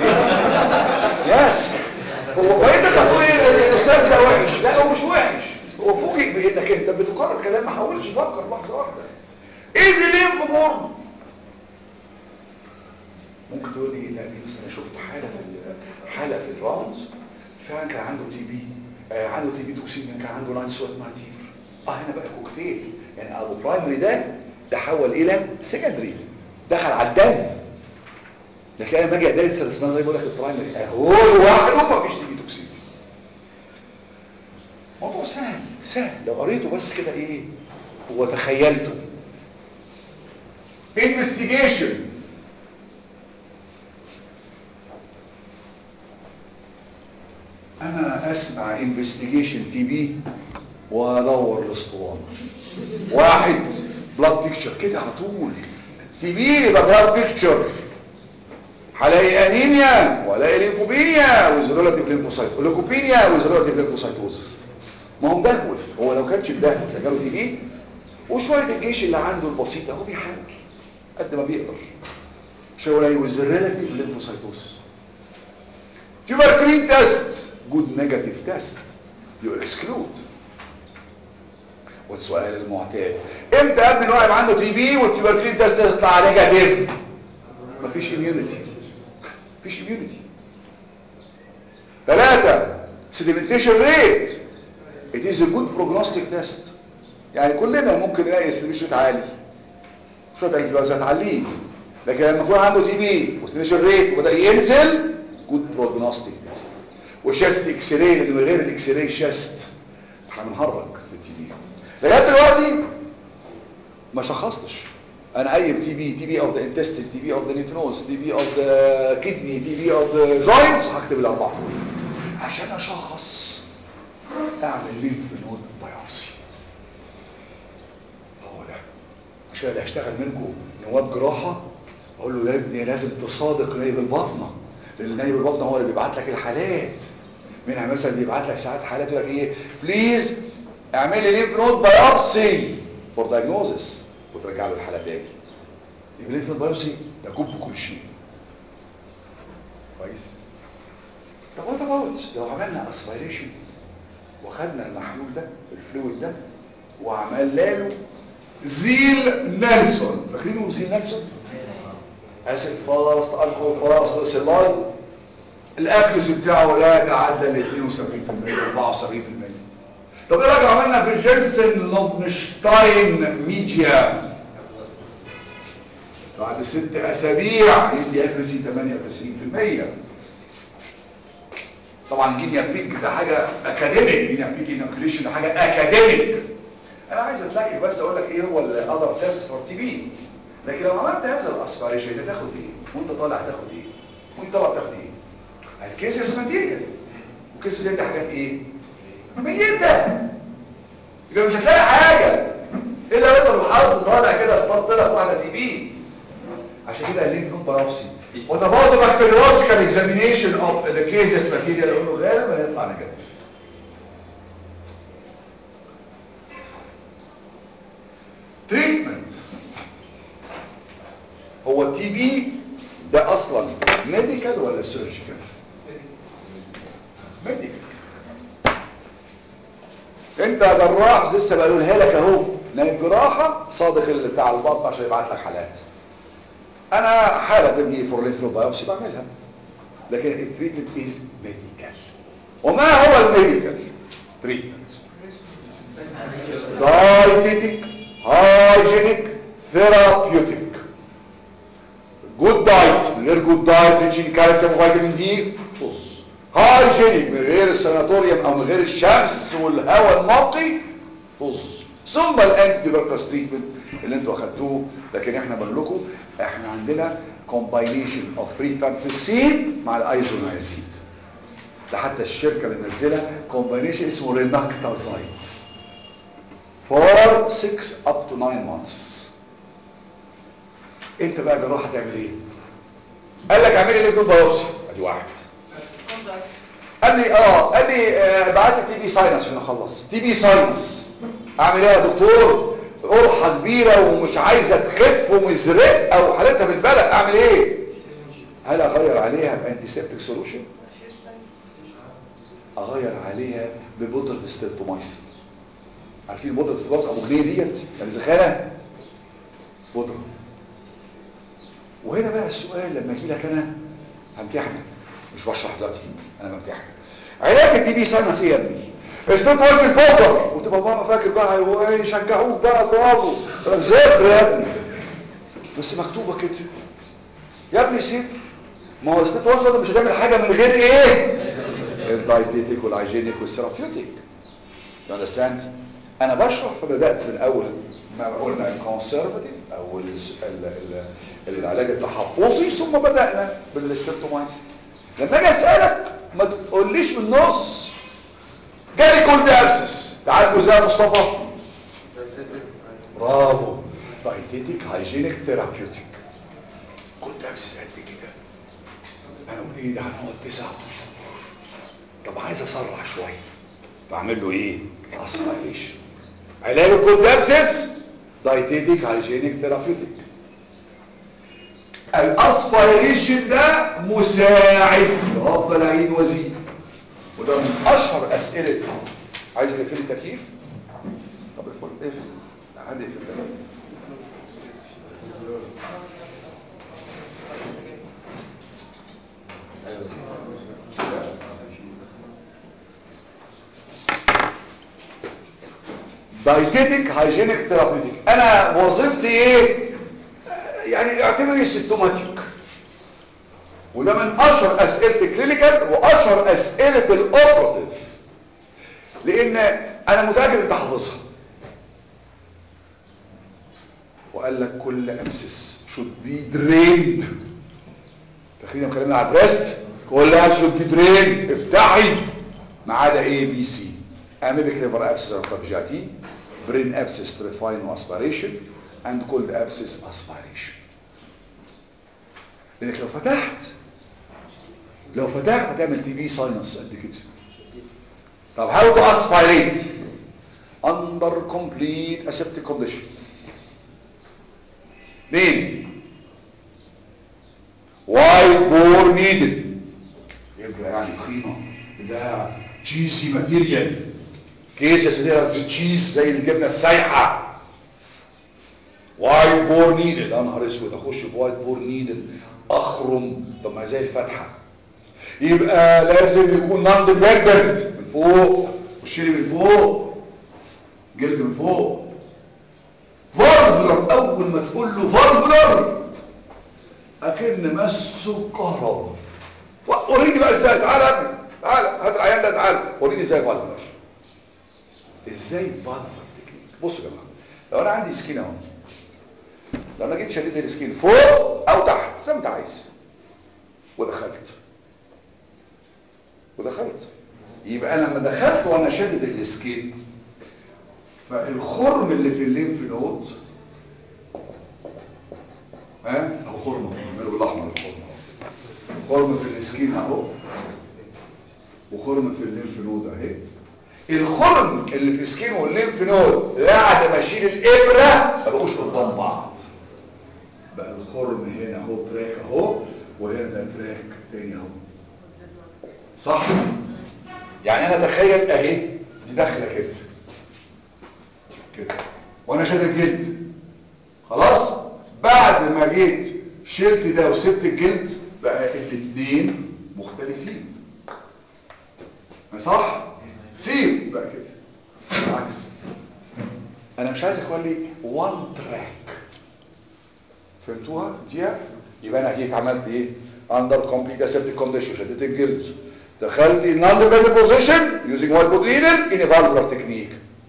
ياس هو بقيت تقول الاستاذ ده وحش لا هو مش وحش هو فوجئ بانك انت بتكرر كلام ما حاولش تفكر لحظه واحده ايزي ليمف بورن ممكن تقول لي لا دي بس انا شفت حاله في حاله في الراوندز فعلا كان عنده تي بي آه عنده تي بي توكسين كان عنده لاين سوات مع فيفر اه هنا بقى كوكتيل يعني ابو برايمري ده تحول الى سكندري دخل على الدم لكن انا لما اجي ادرس السنه زي بقول لك البرايمري هو لوحده ما فيش تيجي توكسين موضوع سهل سهل لو قريته بس كده ايه هو تخيلته investigation انا اسمع investigation تي بي وادور الاسطوانه واحد بلاد بيكتشر كده على طول تي بي يبقى بلاد بيكتشر هلاقي انيميا والاقي ليكوبينيا ويز ريلاتيف ليمفوسايت ليكوبينيا ويز ريلاتيف ليمفوسايتوزس ما هو مدهول هو لو كانش مدهول كان جاله تي بي وشويه الجيش اللي عنده البسيطه هو بيحاول قد ما بيقدر شويه ولا ويز ريلاتيف ليمفوسايتوزس tuberculin test good negative test you exclude والسؤال المعتاد امتى قبل الواحد عنده تي بي والتيوبركلين تيست يطلع نيجاتيف مفيش اميونيتي مفيش اميونيتي ثلاثة sedimentation rate it is a good prognostic test يعني كلنا ممكن نلاقي sedimentation عالي شوية انفلونزا تعليه لكن لما يكون عنده تي بي وسedimentation rate وبدأ ينزل good prognostic test وشست اكس راي لان من غير الاكس راي شست هنهرج في التي بي لغايه دلوقتي ما شخصتش انا اي تي بي تي بي اوف ذا انتستين تي بي اوف ذا ليمف نودز تي بي اوف ذا كدني تي بي اوف ذا جوينتس هكتب الاربعه عشان اشخص اعمل ليمف نود بايوبسي هو ده عشان اللي هشتغل منكم نواب جراحه اقول له يا ابني لازم تصادق نايب البطنه لان نايب البطنه هو اللي بيبعت لك الحالات منها مثلا بيبعت لك ساعات حالات يقول لك ايه بليز اعمل لي ليمف نود بايوبسي فور دايجنوزس وترجع له الحاله تاني يبقى الليمف نود بايوبسي يجب كل شيء كويس طب وات اباوت لو عملنا اسبيريشن وخدنا المحلول ده الفلويد ده وعملنا له زيل نيلسون فاكرينه زيل نيلسون اسيد فاست الكحول فاست سيلاي الاكلس بتاعه لا يتعدى ال 72% 74% طب ايه رايك عملنا في جيرسن لوبنشتاين ميديا بعد ست اسابيع يدي اكلسي 98% طبعا جينيا بيك ده حاجه اكاديميك جينيا بيك انوكليشن ده حاجه اكاديميك انا عايز اتلاقي بس اقول لك ايه هو الاذر تيست فور تي بي لكن لو عملت هذا الاسبيريشن ده تاخد ايه وانت طالع تاخد ايه وانت طالع تاخد ايه الكيسس ماتيريال والكيسس دي حاجات ايه ميتة يبقى مش هتلاقي حاجة الا انت بالحظ طالع كده اصطدت لك واحدة تي بي عشان كده الليمف نود بايوبسي وده برضه بكتيريولوجيكال اكزامينيشن اوف ذا كيسس ماتيريال اقول له غالبا يطلع نيجاتيف تريتمنت هو التي بي ده اصلا ميديكال ولا سيرجيكال ميديكال انت جراح لسه بقولها لك اهو نايم جراحه صادق اللي بتاع البطن عشان يبعت لك حالات انا حاله تجي فور لينف بايوبسي بعملها لكن التريتمنت از ميديكال وما هو الميديكال تريتمنت دايتيتك هايجينيك ثيرابيوتيك جود دايت من غير جود دايت ريتش كالسيوم وفيتامين دي طز هايجينيك من غير الساناتوريوم او من غير الشمس والهواء النقي طز ثم الانتي تيوبركلوز تريتمنت اللي انتوا اخدتوه لكن احنا بقول لكم احنا عندنا كومباينيشن اوف ريفامبسين مع الايزونايزيد ده حتى الشركه اللي منزله كومباينيشن اسمه ريناكتازايد for 6 up to 9 months انت بقى جراح هتعمل ايه قال لك اعملي ليه بايوبسي ادي واحد قال لي اه قال لي آه بعت لي تي بي ساينس عشان اخلص تي بي ساينس اعمل ايه يا دكتور قرحه كبيره ومش عايزه تخف ومزرقه وحالتها في البلد اعمل ايه هل اغير عليها بانتي سيبتيك سولوشن اغير عليها ببودره ستريبتومايسين عارفين بودره ستريبتومايسين ابو جنيه ديت يعني زخانه بودره وهنا بقى السؤال لما اجي لك انا همتحنك مش بشرح دلوقتي انا بمتحنك علاج التي بي ساينس ايه يا ابني ستيت وايز امبورتنت وتبقى ماما فاكر بقى هو ايه يشجعوك بقى برافو ذاكر يا ابني بس مكتوبه كده يا ابني سيب ما هو ستيت وايز مش هتعمل حاجه من غير ايه الدايتيتيك والهايجينيك والثيرابيوتيك يو اندرستاند انا بشرح فبدات من اول ما قلنا الكونسرفاتيف او ال ال ال العلاج التحفظي ثم بدانا بالستيبتومايسين لما اجي اسالك ما تقوليش من النص جالي كل ابسس تعالوا ازاي يا مصطفى برافو دايتيتيك هايجينيك ثيرابيوتيك كنت ابسس قد كده انا اقول ايه ده هنقعد تسعة اشهر طب عايز اسرع شويه بعمل له ايه اسبيريشن علاج الكونتابسس دايتيتيك هايجينيك ثيرابيوتيك الاسبيريشن ده مساعد افضل اعيد وازيد وده من اشهر اسئله عايز تقفل التكييف طب اقفل اقفل عادي اقفل التكييف دايتيتك هايجينيك ثيرابيوتيك انا وظيفتي ايه يعني اعتبري سيمتوماتيك وده من اشهر اسئله الكلينيكال واشهر اسئله الاوبراتيف لان انا متاكد انت حافظها وقال لك كل ابسس should be drained تخيل كلامنا على البريست كل ابسس should be drained افتحي ما عدا اي بي سي amoebic liver abscess of Clavigati, brain abscess trifine aspiration, and cold abscess aspiration. لانك لو فتحت لو فتحت هتعمل تي بي ساينس قد كده طب how to aspirate under complete aseptic condition مين white bore needed يبقى يعني طحينه ده تشيزي ماتيريال كيس يا سيدي تشيز زي الجبنه السايحه وايت بور نيدل يا نهار اسود اخش بوايت بور نيدل اخرم طب ما زي الفتحه يبقى لازم يكون نون ديبندنت من فوق وشيلي من فوق جلد من فوق فالفولر اول ما تقول له فالفولر اكن مسه كهرباء وريني بقى ازاي تعالى يا ابني تعالى هات العيان ده تعالى وريني ازاي فالفولر ازاي فالفولر تكنيك بصوا يا جماعه لو انا عندي سكين اهو لو انا جيت شديد السكين فوق او تحت زي ما انت عايز ودخلت ودخلت يبقى انا لما دخلت وانا شادد السكين فالخرم اللي في الليمف نود ها اهو خرم اهو بالاحمر الخرم خرم في السكين اهو وخرم في الليمف نود اهي الخرم اللي في السكين والليمف نود بعد ما اشيل الابره ما بقوش قدام بعض بقى الخرم هنا اهو تراك اهو وهنا ده تراك تاني اهو صح يعني انا تخيل اهي دي داخله كده كده وانا شايل الجلد خلاص بعد ما جيت شلت ده وسبت الجلد بقى الاثنين مختلفين صح سيب بقى كده بالعكس انا مش عايز اخلي وان تراك فهمتوها دي يبقى انا جيت عملت ايه اندر كومبليت اسيبتيك كونديشن شديت الجلد دخلت ان اندر بيد بوزيشن يوزنج وايت بودي نيدل ان فالفولار تكنيك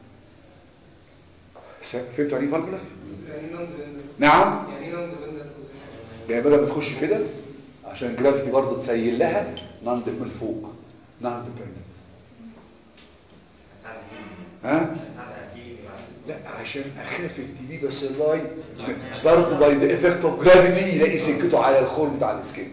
فهمتوا يعني فالفولار نعم يعني ايه نون ديبندنت يعني بدل ما تخش كده عشان جرافيتي برضه تسيل لها نان من فوق نان ديبندنت ها لا عشان اخاف التي بي بس اللاي برضه باي ذا افكت اوف جرافيتي يلاقي سكته على الخرم بتاع السكين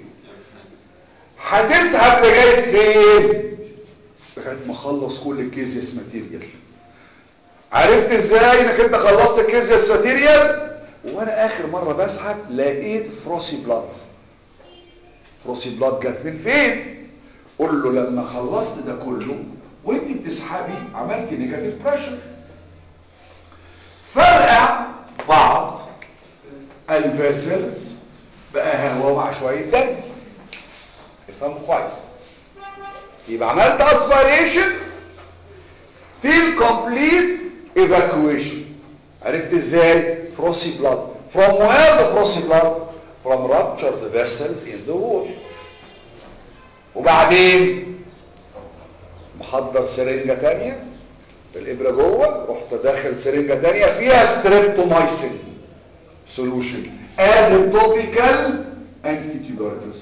هتسحب لغايه فين لغايه ما اخلص كل الكيزيس ماتيريال عرفت ازاي انك انت خلصت الكيزيس ماتيريال وانا اخر مره بسحب لقيت فروسي بلاد فروسي بلاد جت من فين قول له لما خلصت ده كله وانت بتسحبي عملت نيجاتيف بريشر فرقع بعض الفيسلز بقى هواء مع شويه دم افهموا كويس يبقى عملت اسبيريشن till complete evacuation عرفت ازاي frosty blood from where the frosty blood from ruptured vessels in the wall وبعدين محضر سرنجة تانية بالإبرة جوه رحت داخل سرنجة تانية فيها ستريبتومايسين solution as a topical antituberculous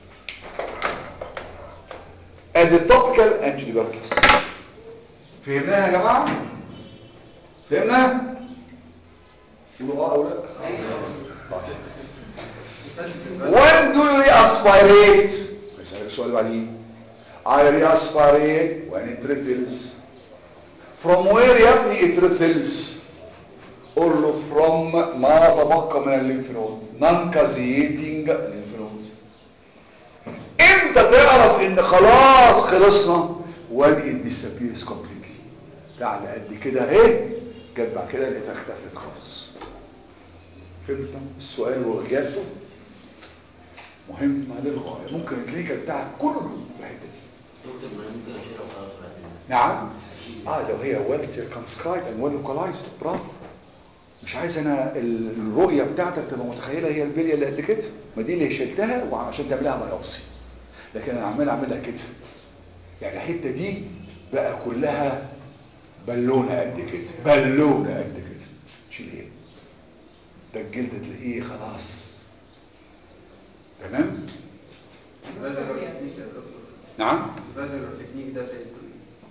as a topical antituberculous فهمناها يا جماعة فهمنا قولوا اه او لا when do you reaspirate هسألك السؤال بعدين I reaspirate when it refills from where يا ابني it refills قول له from ما تبقى من الليمف نود non caseating lymph nodes امتى تعرف ان خلاص خلصنا when it disappears completely تعال قد كده اهي جت بعد كده لقيتها اختفت خالص فهمت السؤال واجابته مهم للغايه ممكن الكلينيكال بتاعك كله في الحته دي دكتور ما أنا ممكن اشيلها وخلاص بعد كده. نعم اشيل اه لو هي ويل سيركمسكرايد اند ويل لوكالايزد برافو مش عايز انا ال- الرؤيه بتاعتك تبقى متخيله هي البليه اللي قد كده ما دي اللي شلتها وعشان تعملها بايوبسي لكن انا عمال اعملها كده يعني الحته دي بقى كلها بالونه قد كده بالونه قد كده شيل ايه ده الجلد تلاقيه خلاص تمام الفاليولار تكنيك يا دكتور نعم الفاليولار تكنيك ده فايدته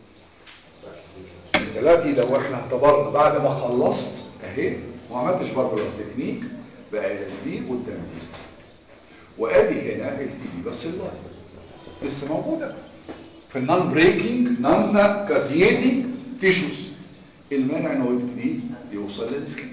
ايه؟ دلوقتي لو احنا اعتبرنا بعد ما خلصت اهي وما عملتش برضه تكنيك بقى دي قدام دي وادي هنا التي دي بس اللاين لسه موجوده في النون بريكنج نون كازيتنج تيشوز المانع انه يبتدي يوصل للسكين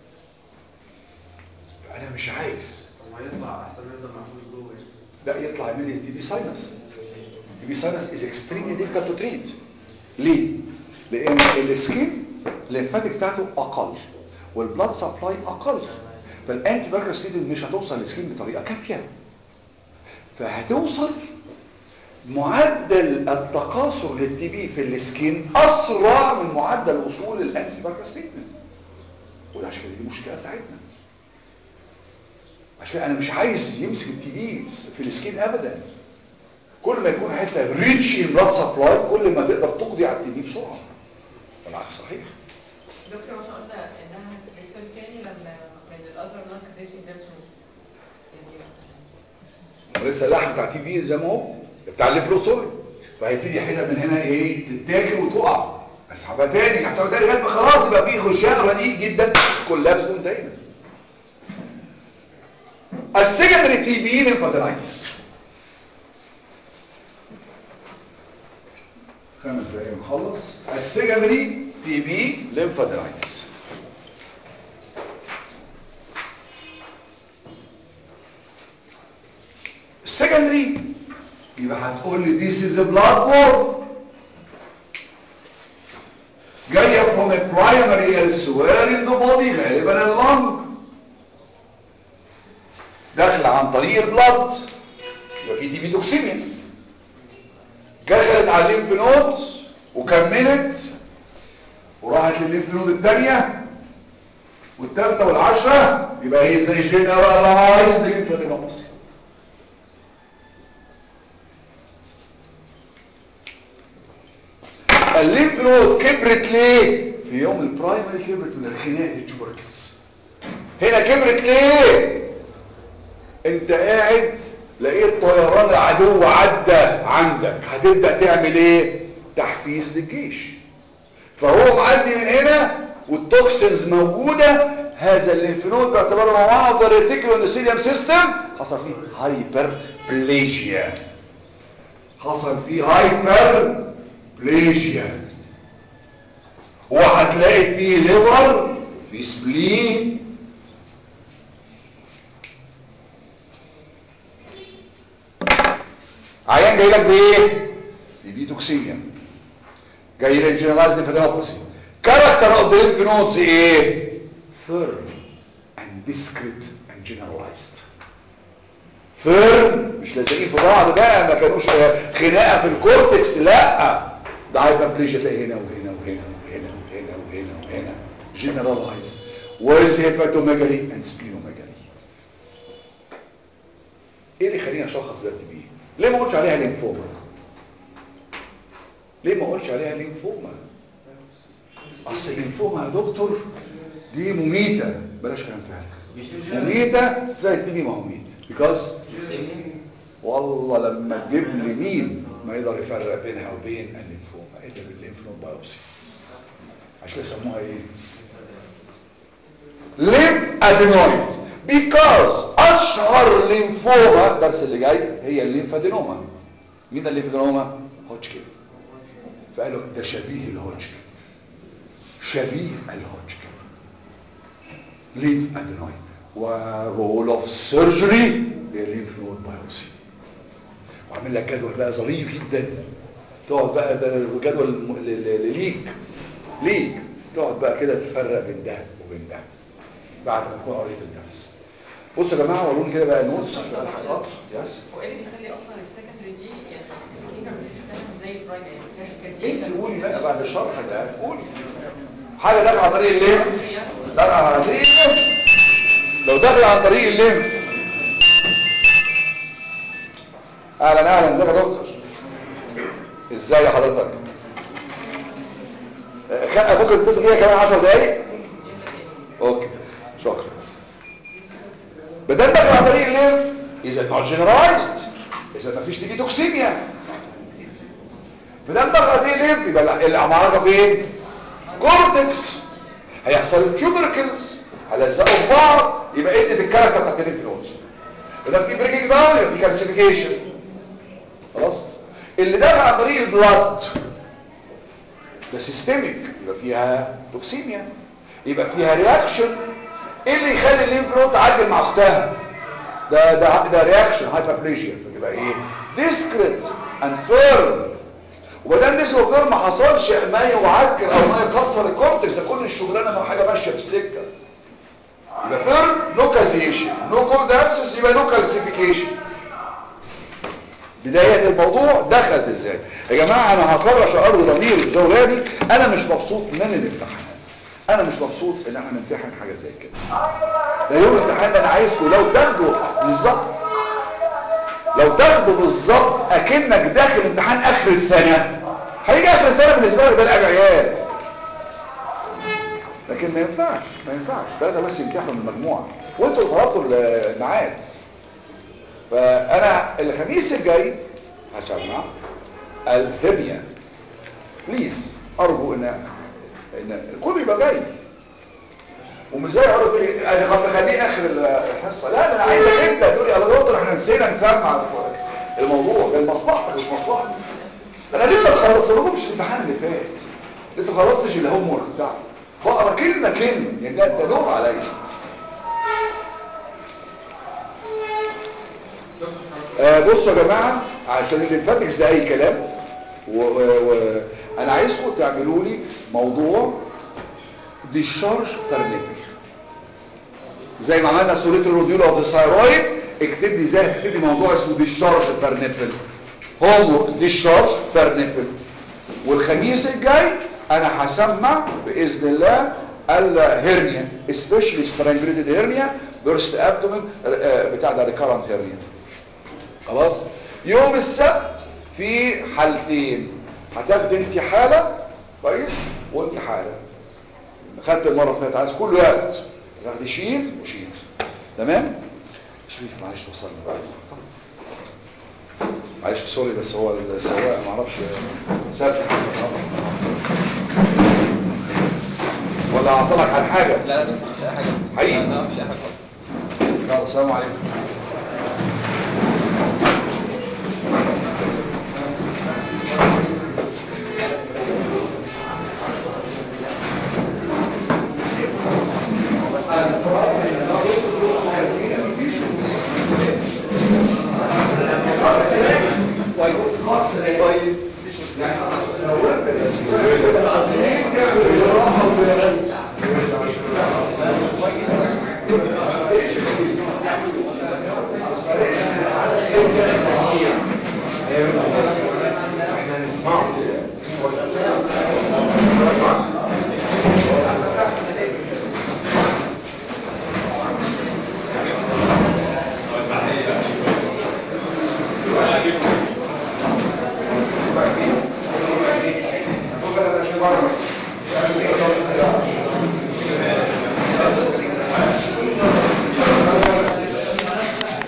فانا مش عايز هو هيطلع احسن ما يفضل محبوس جوه يعني. لا يطلع من التي بي ساينس التي بي ساينس از اكستريملي ديفيكالت تو تريت ليه لان السكين الليمفاتيك بتاعته اقل والبلاد سبلاي اقل فالانتي فيروس مش هتوصل للسكين بطريقه كافيه فهتوصل معدل التكاثر للتي بي في السكين اسرع من معدل وصول الانتي فيروس وده عشان كده دي المشكله بتاعتنا عشان كده انا مش عايز يمسك التي بي في السكين ابدا كل ما يكون حته ريتش ان بلاد سبلاي كل ما تقدر تقضي على التي بي بسرعه والعكس صحيح دكتور ما قلنا انها هتريفيل تاني لما من الازر نون كازيتي الليمف يعني ولسه اللحم بتاع تي في زي ما هو بتاع الليفروسول فهيبتدي حته من هنا ايه تتاكل وتقع اسحبها تاني هتسحبها تاني لغايه ما خلاص يبقى في غشاء رديء جدا كولابس وانتهينا السكندري تي بي ليمفادينايتس خمس دقايق نخلص السكندري تي بي ليمفادينايتس السكندري يبقى هتقول لي this is a blood worm جايه from a primary elsewhere in the body غالبا اللنج داخله عن طريق البلد يبقى في تي بي توكسيميا دخلت على الليمف نودز وكملت وراحت للليمف نود الثانيه والثالثه والعشره يبقى هي زي جنرالايزد ليمفادينوباثي الليمف نود كبرت ليه في يوم البرايمري كبرت من الخناقه التوبركلز هنا كبرت ليه انت قاعد لقيت طيران العدو عدى عندك هتبدا تعمل ايه تحفيز للجيش فهو معدي من هنا والتوكسينز موجوده هذا الليمف نود باعتباره one of the reticular endothelium system حصل فيه هايبر بليجيا حصل فيه هايبر بليجيا وهتلاقي فيه ليفر في سبلين عيان جاي لك بايه دي بي توكسيميا جاي لك جنرالايزد انفيدينوباثي كاركتر اوف ذا lymph nodes ايه firm and discrete and generalized firm مش لازقين في بعض بقى ما كانوش خناقه في الكورتكس لا ده هايبربليجيا تلاقي هنا وهنا وهنا وهنا وهنا وهنا وهنا جنرالايز ويز هيباتوميجالي اند سبلينوميجالي ايه اللي يخليني اشخص ده تي بي ليه ما اقولش عليها ليمفوما ليه ما اقولش عليها ليمفوما اصل الليمفوما يا دكتور دي مميته بلاش كلام فارغ مميته زي التي بي ما هو مميت بيكوز والله لما تجيب لي مين ما يقدر يفرق بينها وبين الليمفوما الا بالليمف نود بايوبسي عشان كده يسموها ايه ليمف ادينويد بيكوز اشهر ليمفوما الدرس اللي جاي هي الليمفادينوما مين الليمفادينوما هوتشكن فقالوا ده شبيه الهوتشكن شبيه الهوتشكن ليمف ادينويد ورول اوف سيرجري ليمف نود بايوبسي وعامل لك جدول بقى ظريف جدا تقعد بقى ده جدول م- ل- ل- ليك ليك تقعد بقى كده تفرق بين ده وبين ده بعد ما تكون قريت الدرس بصوا يا جماعه وروني كده بقى نوتس عشان الحاجات يس هو ايه اللي بيخلي اصلا السكندري دي يعني الفكره مش بتتكلم زي البرايمري يعني ما فيهاش انت قولي بقى بعد الشرح ده قولي حاجه داخله عن طريق الليمف داخله عن طريق الليمف لو داخله عن طريق الليمف اهلا اهلا ازيك يا دكتور ازاي يا حضرتك آه، خ- ممكن تتصل بيا كمان 10 دقايق اوكي شكرا بدل داخل عن طريق الليمف اذا نوت جنرالايزد اذا ما فيش تيجي توكسيميا بدل داخل عن طريق الليمف يبقى العمارة فين كورتكس هيحصل تيوبركلز هيلزقوا في بعض يبقى ادت الكاركتر بتاعت الليمف نودز بدل في بريكنج داون يبقى في كالسيفيكيشن خلاص اللي داخل عن طريق البلاد ده سيستميك يبقى فيها توكسيميا يبقى فيها رياكشن ايه اللي يخلي الليمف نود تعجل مع اختها ده ده ده رياكشن هايبربليجيا يبقى ايه ديسكريت اند فيرم وبدل ديسكريت وفيرم ما حصلش ما يعكر او ما يكسر الكورتكس ده كل الشغلانه ما حاجه ماشيه في السكه يبقى فيرم نو كازيشن نو كولد ابسس يبقى نو كالسيفيكيشن بداية الموضوع دخلت ازاي يا جماعة انا هكرر شعار ضمير زوراني انا مش مبسوط من الامتحانات انا مش مبسوط ان احنا نمتحن حاجة زي كده ده يوم الامتحان ده انا عايزكم لو تاخدوا بالظبط لو تاخدوا بالظبط اكنك داخل امتحان اخر السنة هيجي اخر السنة بالنسبة لك ده لعب عيال لكن ما ينفعش ما ينفعش ثلاثة بس يمتحنوا من المجموعة وانتوا اللي طلبتوا الميعاد فانا الخميس الجاي هسمع الهرنيا بليز ارجو ان ان الكل يبقى جاي ومش زي اقول لي انا طب نخليه اخر الحصه لا ده انا عايزك انت تقول لي يا دكتور احنا نسينا نسمع الموضوع ده لمصلحتك مش مصلحتي انا لسه ما خلصتلكمش الامتحان اللي فات لسه ما خلصتش الهوم ورك بتاعي بقرا كلمه كلمه يعني ده ده لوم عليا آه بصوا يا جماعة عشان الليمفاتكس ده اي كلام وانا و... أنا عايزكم تعملوا لي موضوع ديشارج بير زي ما عملنا سوليت الروديول اوف ذا ثايرويد اكتب لي زي اكتب لي موضوع اسمه ديشارج بير نيبل هوم ديشارج بير نيبل والخميس الجاي انا هسمع باذن الله الهرنيا especially strangulated hernia burst abdomen آه، بتاع ده recurrent hernia خلاص يوم السبت في حالتين هتاخد انت حالة كويس وانت حالة خدت المرة اللي فاتت عايز كله ياخد تاخد شيل وشيل تمام شريف معلش وصلنا بقى معلش سوري بس هو السواق ما اعرفش سابق ولا اعطلك عن حاجة لا لا مش اي حاجه حقيقي؟ لا مش اي حاجه خالص يلا السلام عليكم احنا نسمعه بره